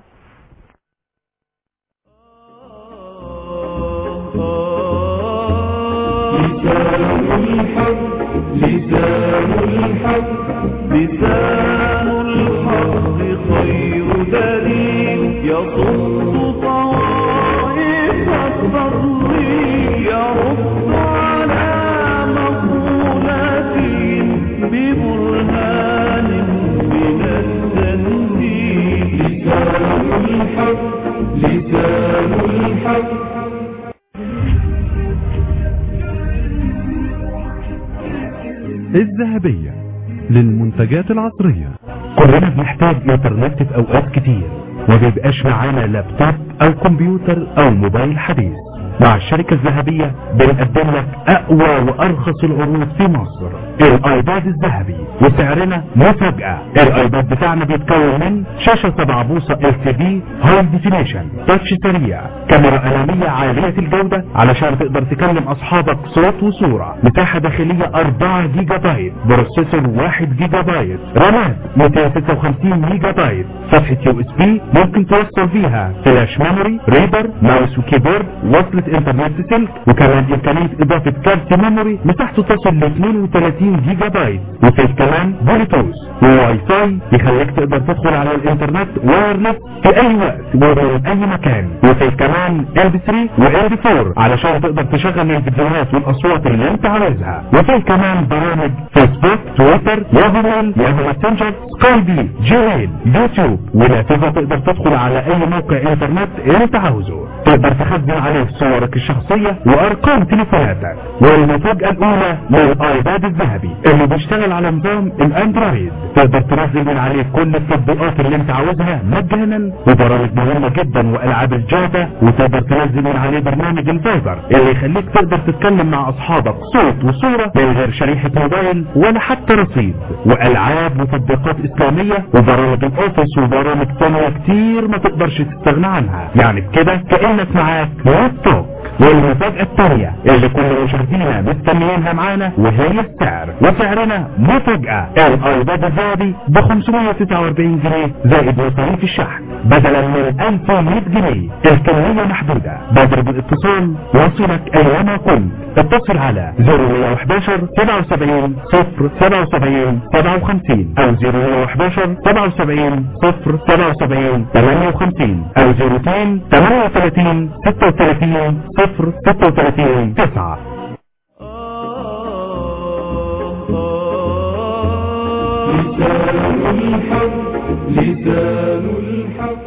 لسان الحق لسان الحق خير دليل يصد طوائف التضليل يرد على مقولات ببرهان من التنزيل لسان الحق لسان الحق الذهبية للمنتجات العصرية كلنا بنحتاج انترنت في اوقات كتير ما بيبقاش معانا لابتوب او كمبيوتر او موبايل حديث مع الشركة الذهبية بنقدم لك اقوى وارخص العروض في مصر الايباد الذهبي وسعرنا مفاجأة الايباد بتاعنا بيتكون من شاشة 7 بوصة ال سي دي هاي ديفينيشن تاتش سريع كاميرا امامية عالية الجودة علشان تقدر تكلم اصحابك صوت وصورة مساحة داخلية 4 جيجا بايت بروسيسور 1 جيجا بايت رامات 256 ميجا بايت فتحة يو اس بي ممكن توصل فيها فلاش ميموري ريدر ماوس وكيبورد وصلة انترنت سلك وكمان امكانية اضافة كارت ميموري مساحته تصل ل 32 جيجا بايت وفي كمان بلوتوث وواي فاي يخليك تقدر تدخل على الانترنت وايرلس في اي وقت ومن اي مكان وفي كمان ام بي 3 وام بي 4 علشان تقدر تشغل الفيديوهات والاصوات اللي انت عاوزها وفي كمان برامج فيسبوك تويتر ياهو ميل ياهو ماسنجر سكاي بي جيميل يوتيوب ونافذة تقدر تدخل على اي موقع انترنت انت عاوزه تقدر تخزن عليه صورك الشخصية وارقام تليفوناتك والمفاجأة الاولى للايباد الذهبي اللي بيشتغل على نظام الاندرويد تقدر تنزل من عليه كل التطبيقات اللي انت عاوزها مجانا وبرامج مهمة جدا والعاب الجودة وتقدر تنزل من عليه برنامج الفايبر اللي يخليك تقدر تتكلم مع اصحابك صوت وصورة من غير شريحة موبايل ولا حتى رصيد والعاب وتطبيقات اسلامية وبرامج الاوفيس وبرامج تانية كتير ما تقدرش تستغنى عنها يعني بكده كأنك معاك لابتوب والمفاجأة الثانية اللي كل مشاهدينا مستنيينها معانا وهي السعر وسعرنا مفاجأة الايباد الذهبي ب 549 جنيه زائد مصاريف الشحن بدلا من 1100 جنيه الكمية محدودة بادر بالاتصال واصلك اينما كنت اتصل على 0111 77 0 77 57 او 0111 77 0 77 58 او 02 38 36 0 36 9 لسان الحق لسان الحق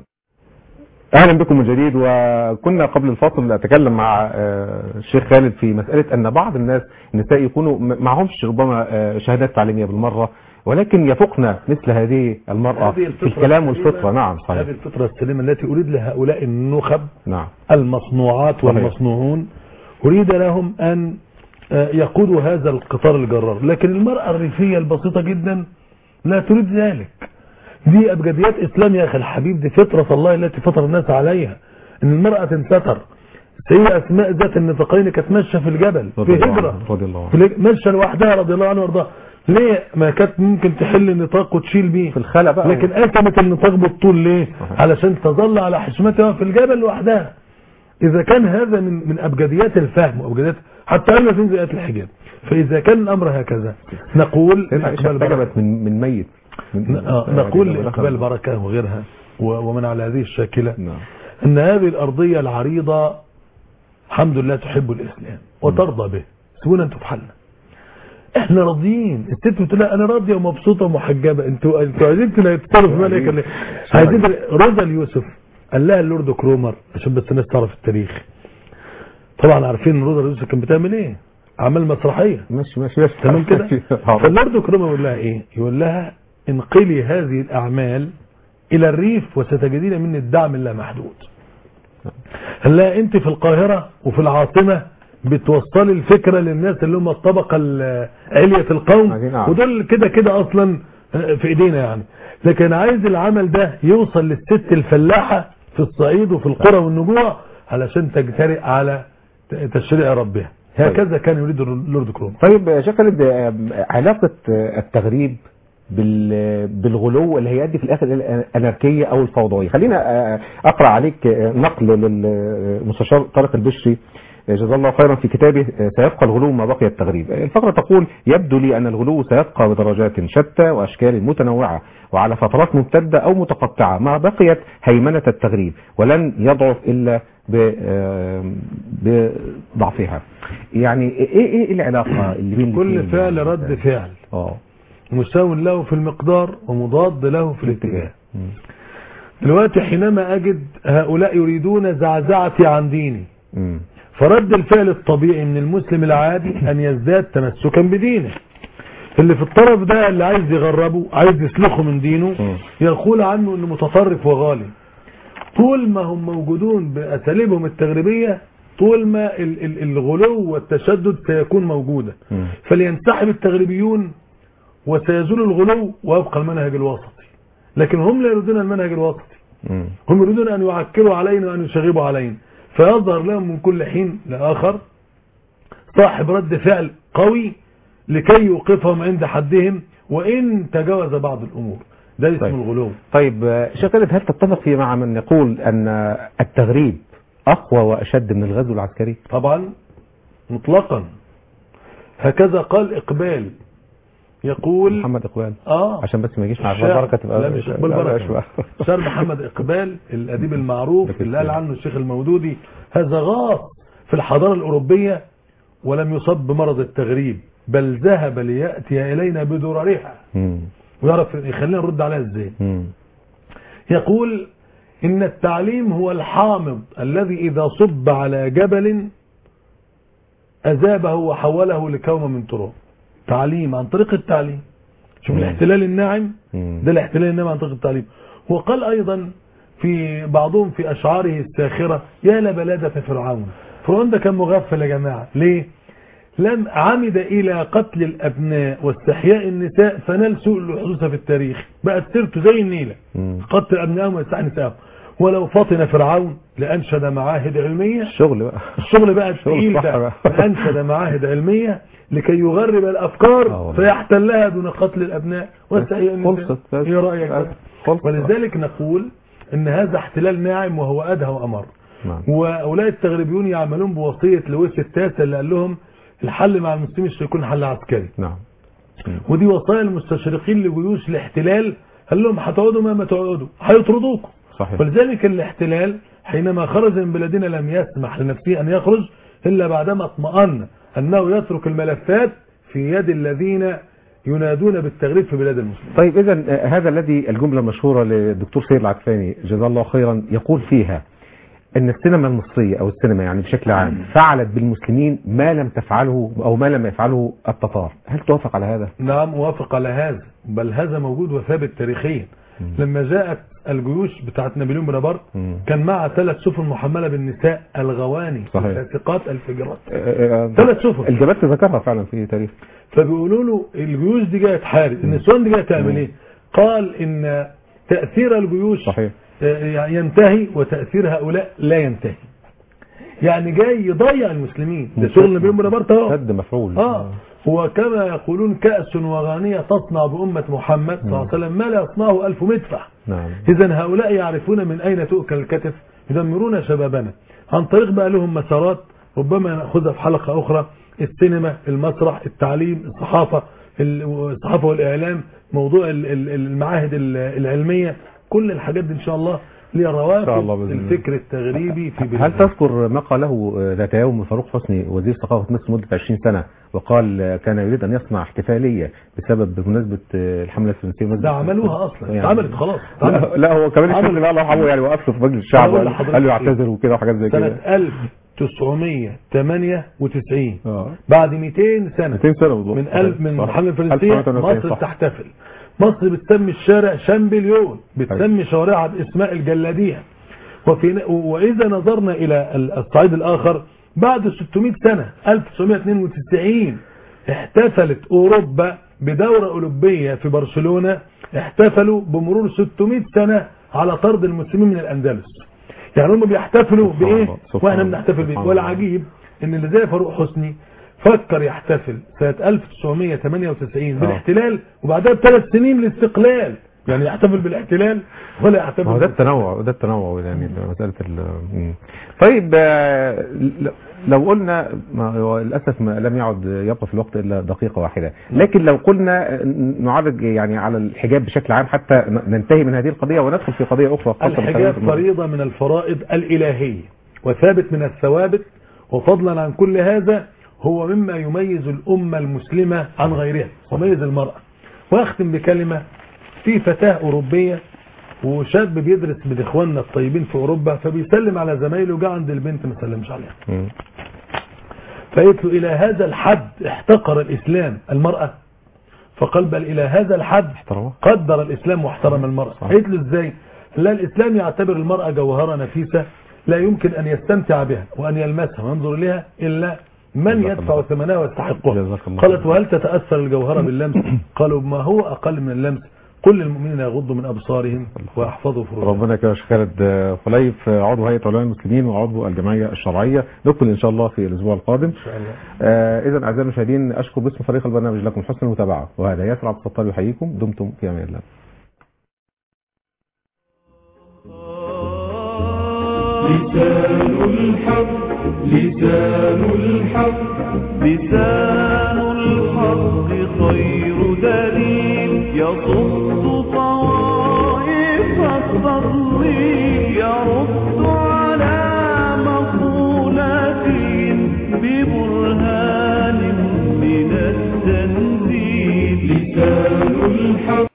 اهلا بكم من جديد وكنا قبل الفاصل اتكلم مع آه، الشيخ خالد في مسألة ان بعض الناس النساء يكونوا م- معهمش ربما آه، شهادات تعليمية بالمرة ولكن يفقن مثل هذه المرأة هذه في الفطرة الكلام السليمة- والفطرة نعم صحيح هذه الفطرة السليمة التي أريد لهؤلاء النخب نعم المصنوعات صحيح. والمصنوعون أريد لهم أن آه، يقودوا هذا القطار الجرار لكن المرأة الريفية البسيطة جدا لا تريد ذلك دي أبجديات إسلام يا أخي الحبيب دي فطرة الله التي فطر الناس عليها أن المرأة تنستر سيدة أسماء ذات النطاقين كانت ماشية في الجبل في رضي الله هجرة عنه، رضي الله في عنه الهج- ماشية لوحدها رضي الله عنها وارضاها ليه ما كانت ممكن تحل نطاق وتشيل بيه في الخلق بقى لكن قسمت النطاق بالطول ليه صحيح. علشان تظل على حشمتها في الجبل لوحدها اذا كان هذا من من ابجديات الفهم وابجديات حتى قبل ما تنزل ايات الحجاب فاذا كان الامر هكذا نقول سيدنا عائشة لإقبال بركة. احتجبت من من ميت من آه، نقول لاقبال بركه وغيرها و- ومن على هذه الشاكله نعم ان هذه الارضيه العريضه الحمد لله تحب الاسلام وترضى به سيبونا انتوا في حالنا احنا راضيين الست بتقول لها انا راضيه ومبسوطه ومحجبه انتوا انتوا عايزين تتصرف مالك ولا إيه؟ عايزين رضا اليوسف قال لها اللورد كرومر عشان بس الناس تعرف التاريخ طبعا عارفين ان رضا اليوسف كان بتعمل ايه اعمال مسرحيه ماشي ماشي ماشي تمام كده حاضر. فاللورد كرومر يقول لها ايه يقول لها انقلي هذه الاعمال الى الريف وستجدين مني الدعم اللامحدود قال لها انت في القاهره وفي العاصمه بتوصلي الفكره للناس اللي هم الطبقه ال- عليه القوم عايزين نعرف. ودول كده كده اصلا في ايدينا يعني لكن عايز العمل ده يوصل للست الفلاحه في الصعيد وفي القرى والنجوع علشان تجترئ على ت- تشريع ربها هكذا كان يريد اللورد كروم طيب يا شيخ خالد آه، علاقة آه، التغريب بال- بالغلو اللي هيؤدي في الاخر الى الاناركيه او الفوضويه خلينا آه، اقرا عليك آه، نقل للمستشار طارق البشري آه، جزاه الله خيرا في كتابه آه، سيبقى الغلو ما بقي التغريب آه، الفقره تقول يبدو لي ان الغلو سيبقى بدرجات شتى واشكال متنوعه وعلى فترات ممتده او متقطعه ما بقيت هيمنه التغريب ولن يضعف الا ب- آه، بضعفها يعني ايه ايه العلاقه اللي بين كل الاثنين؟ فعل رد فعل اه مساو له في المقدار ومضاد له في الاتجاه مم. دلوقتي حينما أجد هؤلاء يريدون زعزعتي عن ديني مم. فرد الفعل الطبيعي من المسلم العادي أن يزداد تمسكا بدينه اللي في الطرف ده اللي عايز يغربه عايز يسلخه من دينه مم. يقول عنه انه متطرف وغالي طول ما هم موجودون بأساليبهم التغريبية طول ما ال- ال- الغلو والتشدد سيكون موجودا مم. فلينسحب التغريبيون وسيزول الغلو ويبقى المنهج الوسطي لكن هم لا يريدون المنهج الوسطي مم. هم يريدون أن يعكروا علينا وأن يشغبوا علينا فيظهر لهم من كل حين لآخر صاحب رد فعل قوي لكي يوقفهم عند حدهم وإن تجاوز بعض الأمور ده اسمه طيب. الغلو طيب آه، شيخ خالد هل تتفق في مع من يقول أن التغريب أقوى وأشد من الغزو العسكري؟ طبعا مطلقا هكذا قال إقبال يقول محمد إقبال آه عشان بس ما يجيش مع الشاعر- البركة تبقى لا مش إقبال لا، بركة بلاش بقى. الشاعر محمد إقبال الأديب المعروف اللي قال عنه الشيخ المودودي هذا غاص في الحضارة الأوروبية ولم يصب بمرض التغريب بل ذهب ليأتي إلينا بدررها مم. ويعرف يخلينا نرد عليها ازاي مم. يقول إن التعليم هو الحامض الذي إذا صب على جبل أذابه وحوله لكوم من تراب تعليم عن طريق التعليم شوف مم. الاحتلال الناعم مم. ده الاحتلال الناعم عن طريق التعليم وقال أيضا في بعضهم في أشعاره الساخرة يا لبلادة فرعون فرعون ده كان مغفل يا جماعة ليه لم عمد إلى قتل الأبناء واستحياء النساء فنال سوء الحدوث في التاريخ بقت سيرته زي النيلة مم. قتل أبنائهم واستحياء نسائهم ولو فطن فرعون لأنشد معاهد علمية الشغل بقى الشغل بقى شغل الثقيل صح ده بقى. فأنشد معاهد علمية لكي يغرب آه الأفكار والله. فيحتلها دون قتل الأبناء واستحياء النساء خلصت بس. ايه رأيك بس. بقى؟ خلصت. ولذلك نقول ان هذا احتلال ناعم وهو أدهى وأمر نعم. وأولئك التغريبيون يعملون بوصية لويس التاسع اللي قال لهم الحل مع المسلمين مش هيكون حل عسكري نعم ودي وصايا المستشرقين لجيوش الاحتلال قال لهم هتقعدوا ما ما تقعدوا هيطردوكم صحيح ولذلك الاحتلال حينما خرج من بلادنا لم يسمح لنفسه أن يخرج إلا بعدما اطمأن أنه يترك الملفات في يد الذين ينادون بالتغريب في بلاد المسلمين طيب اذا آه، هذا الذي الجمله المشهوره للدكتور سيد العكفاني جزاه الله خيرا يقول فيها ان السينما المصريه او السينما يعني بشكل عام فعلت بالمسلمين ما لم تفعله او ما لم يفعله التتار هل توافق على هذا نعم موافق على هذا بل هذا موجود وثابت تاريخيا لما جاءت الجيوش بتاعت نابليون بونابرت مم. كان معها ثلاث سفن محملة بالنساء الغواني صحيح. الفاسقات الفجرات آه، آه، ثلاث سفن الجبات تذكرها فعلا في تاريخ فبيقولوا له الجيوش دي جايه تحارب النسوان دي جايه تعمل ايه قال ان تأثير الجيوش صحيح آه، ينتهي وتأثير هؤلاء لا ينتهي يعني جاي يضيع المسلمين ده شغل نابليون بونابرت اهو سد مفعول اه هو كما يقولون كأس وغانية تصنع بأمة محمد صلى الله عليه وسلم ما لا يصنعه ألف مدفع نعم إذا هؤلاء يعرفون من أين تؤكل الكتف يدمرون شبابنا عن طريق بقى لهم مسارات ربما نأخذها في حلقة أخرى السينما المسرح التعليم الصحافة ال- الصحافة والإعلام موضوع ال- ال- المعاهد ال- العلمية كل الحاجات دي إن شاء الله ليها إن شاء الله روافد بإذن الله. الفكر التغريبي في هل بلادنا تذكر ما قاله آه، ذات يوم فاروق حسني وزير ثقافة مصر مدة 20 سنة وقال آه، كان يريد أن يصنع احتفالية بسبب بمناسبة آه، الحملة الفرنسية ده عملوها أصلا يعني- اتعملت خلاص لا, اتعملت. لا هو كمان الشيخ عمل- اللي الله يرحمه يعني وقف في مجلس الشعب أقول قال لحضرتك قال له إيه؟ يعتذر وكده وحاجات زي سنة كده 1998 اه بعد 200 سنة 200 سنة بالظبط من ألف من صح. الحملة الفرنسية 1998 مصر صح. تحتفل مصر بتسمي الشارع شامبليون بتسمي شوارعها باسماء الجلادية وفي وإذا نظرنا إلى الصعيد الآخر بعد 600 سنة 1992 احتفلت أوروبا بدورة أولمبية في برشلونة احتفلوا بمرور 600 سنة على طرد المسلمين من الأندلس يعني هم بيحتفلوا سبحان بإيه الله، سبحان واحنا الله، بنحتفل بإيه سبحان والعجيب ان اللي زي فاروق حسني فكر يحتفل سنة 1998 بالاحتلال وبعدها بثلاث سنين الاستقلال يعني يحتفل بالاحتلال ولا يحتفل ما هو ده التنوع ده التنوع يعني مسألة ال مم. طيب آه، ل- لو قلنا ما هو للأسف ما لم يعد يبقى في الوقت إلا دقيقة واحدة لكن لو قلنا نعالج يعني على الحجاب بشكل عام حتى ن- ننتهي من هذه القضية وندخل في قضية أخرى خاصة الحجاب بالتغيرات المناخ. فريضة من الفرائض الإلهية وثابت من الثوابت وفضلا عن كل هذا هو مما يميز الأمة المسلمة عن غيرها وميز المرأة وأختم بكلمة في فتاة أوروبية وشاب بيدرس من إخواننا الطيبين في أوروبا فبيسلم على زمايله وجاء عند البنت ما سلمش عليها مم. فقلت له إلى هذا الحد احتقر الإسلام المرأة فقال بل إلى هذا الحد احترمها قدر الإسلام واحترم المرأة قلت له إزاي لا الإسلام يعتبر المرأة جوهرة نفيسة لا يمكن أن يستمتع بها وأن يلمسها وينظر إليها إلا من جزاك يدفع الله. ثمنها ويستحقها جزاك الله قالت خير. وهل تتأثر الجوهرة باللمس قالوا ما هو أقل من اللمس كل المؤمنين يغضوا من أبصارهم ويحفظوا فروجهم ربنا يكرمك يا شيخ خالد آه، خليف آه، عضو هيئه علماء المسلمين وعضو الجمعيه الشرعيه نكمل ان شاء الله في الاسبوع القادم إن شاء الله آه اذا اعزائي المشاهدين اشكر باسم فريق البرنامج لكم حسن المتابعه وهذا ياسر عبد الستار يحييكم دمتم في امان الله لسان الحق لسان الحق لسان الحق خير دليل يصد طوائف التضليل يرد على مقولات ببرهان من التنزيل لسان الحق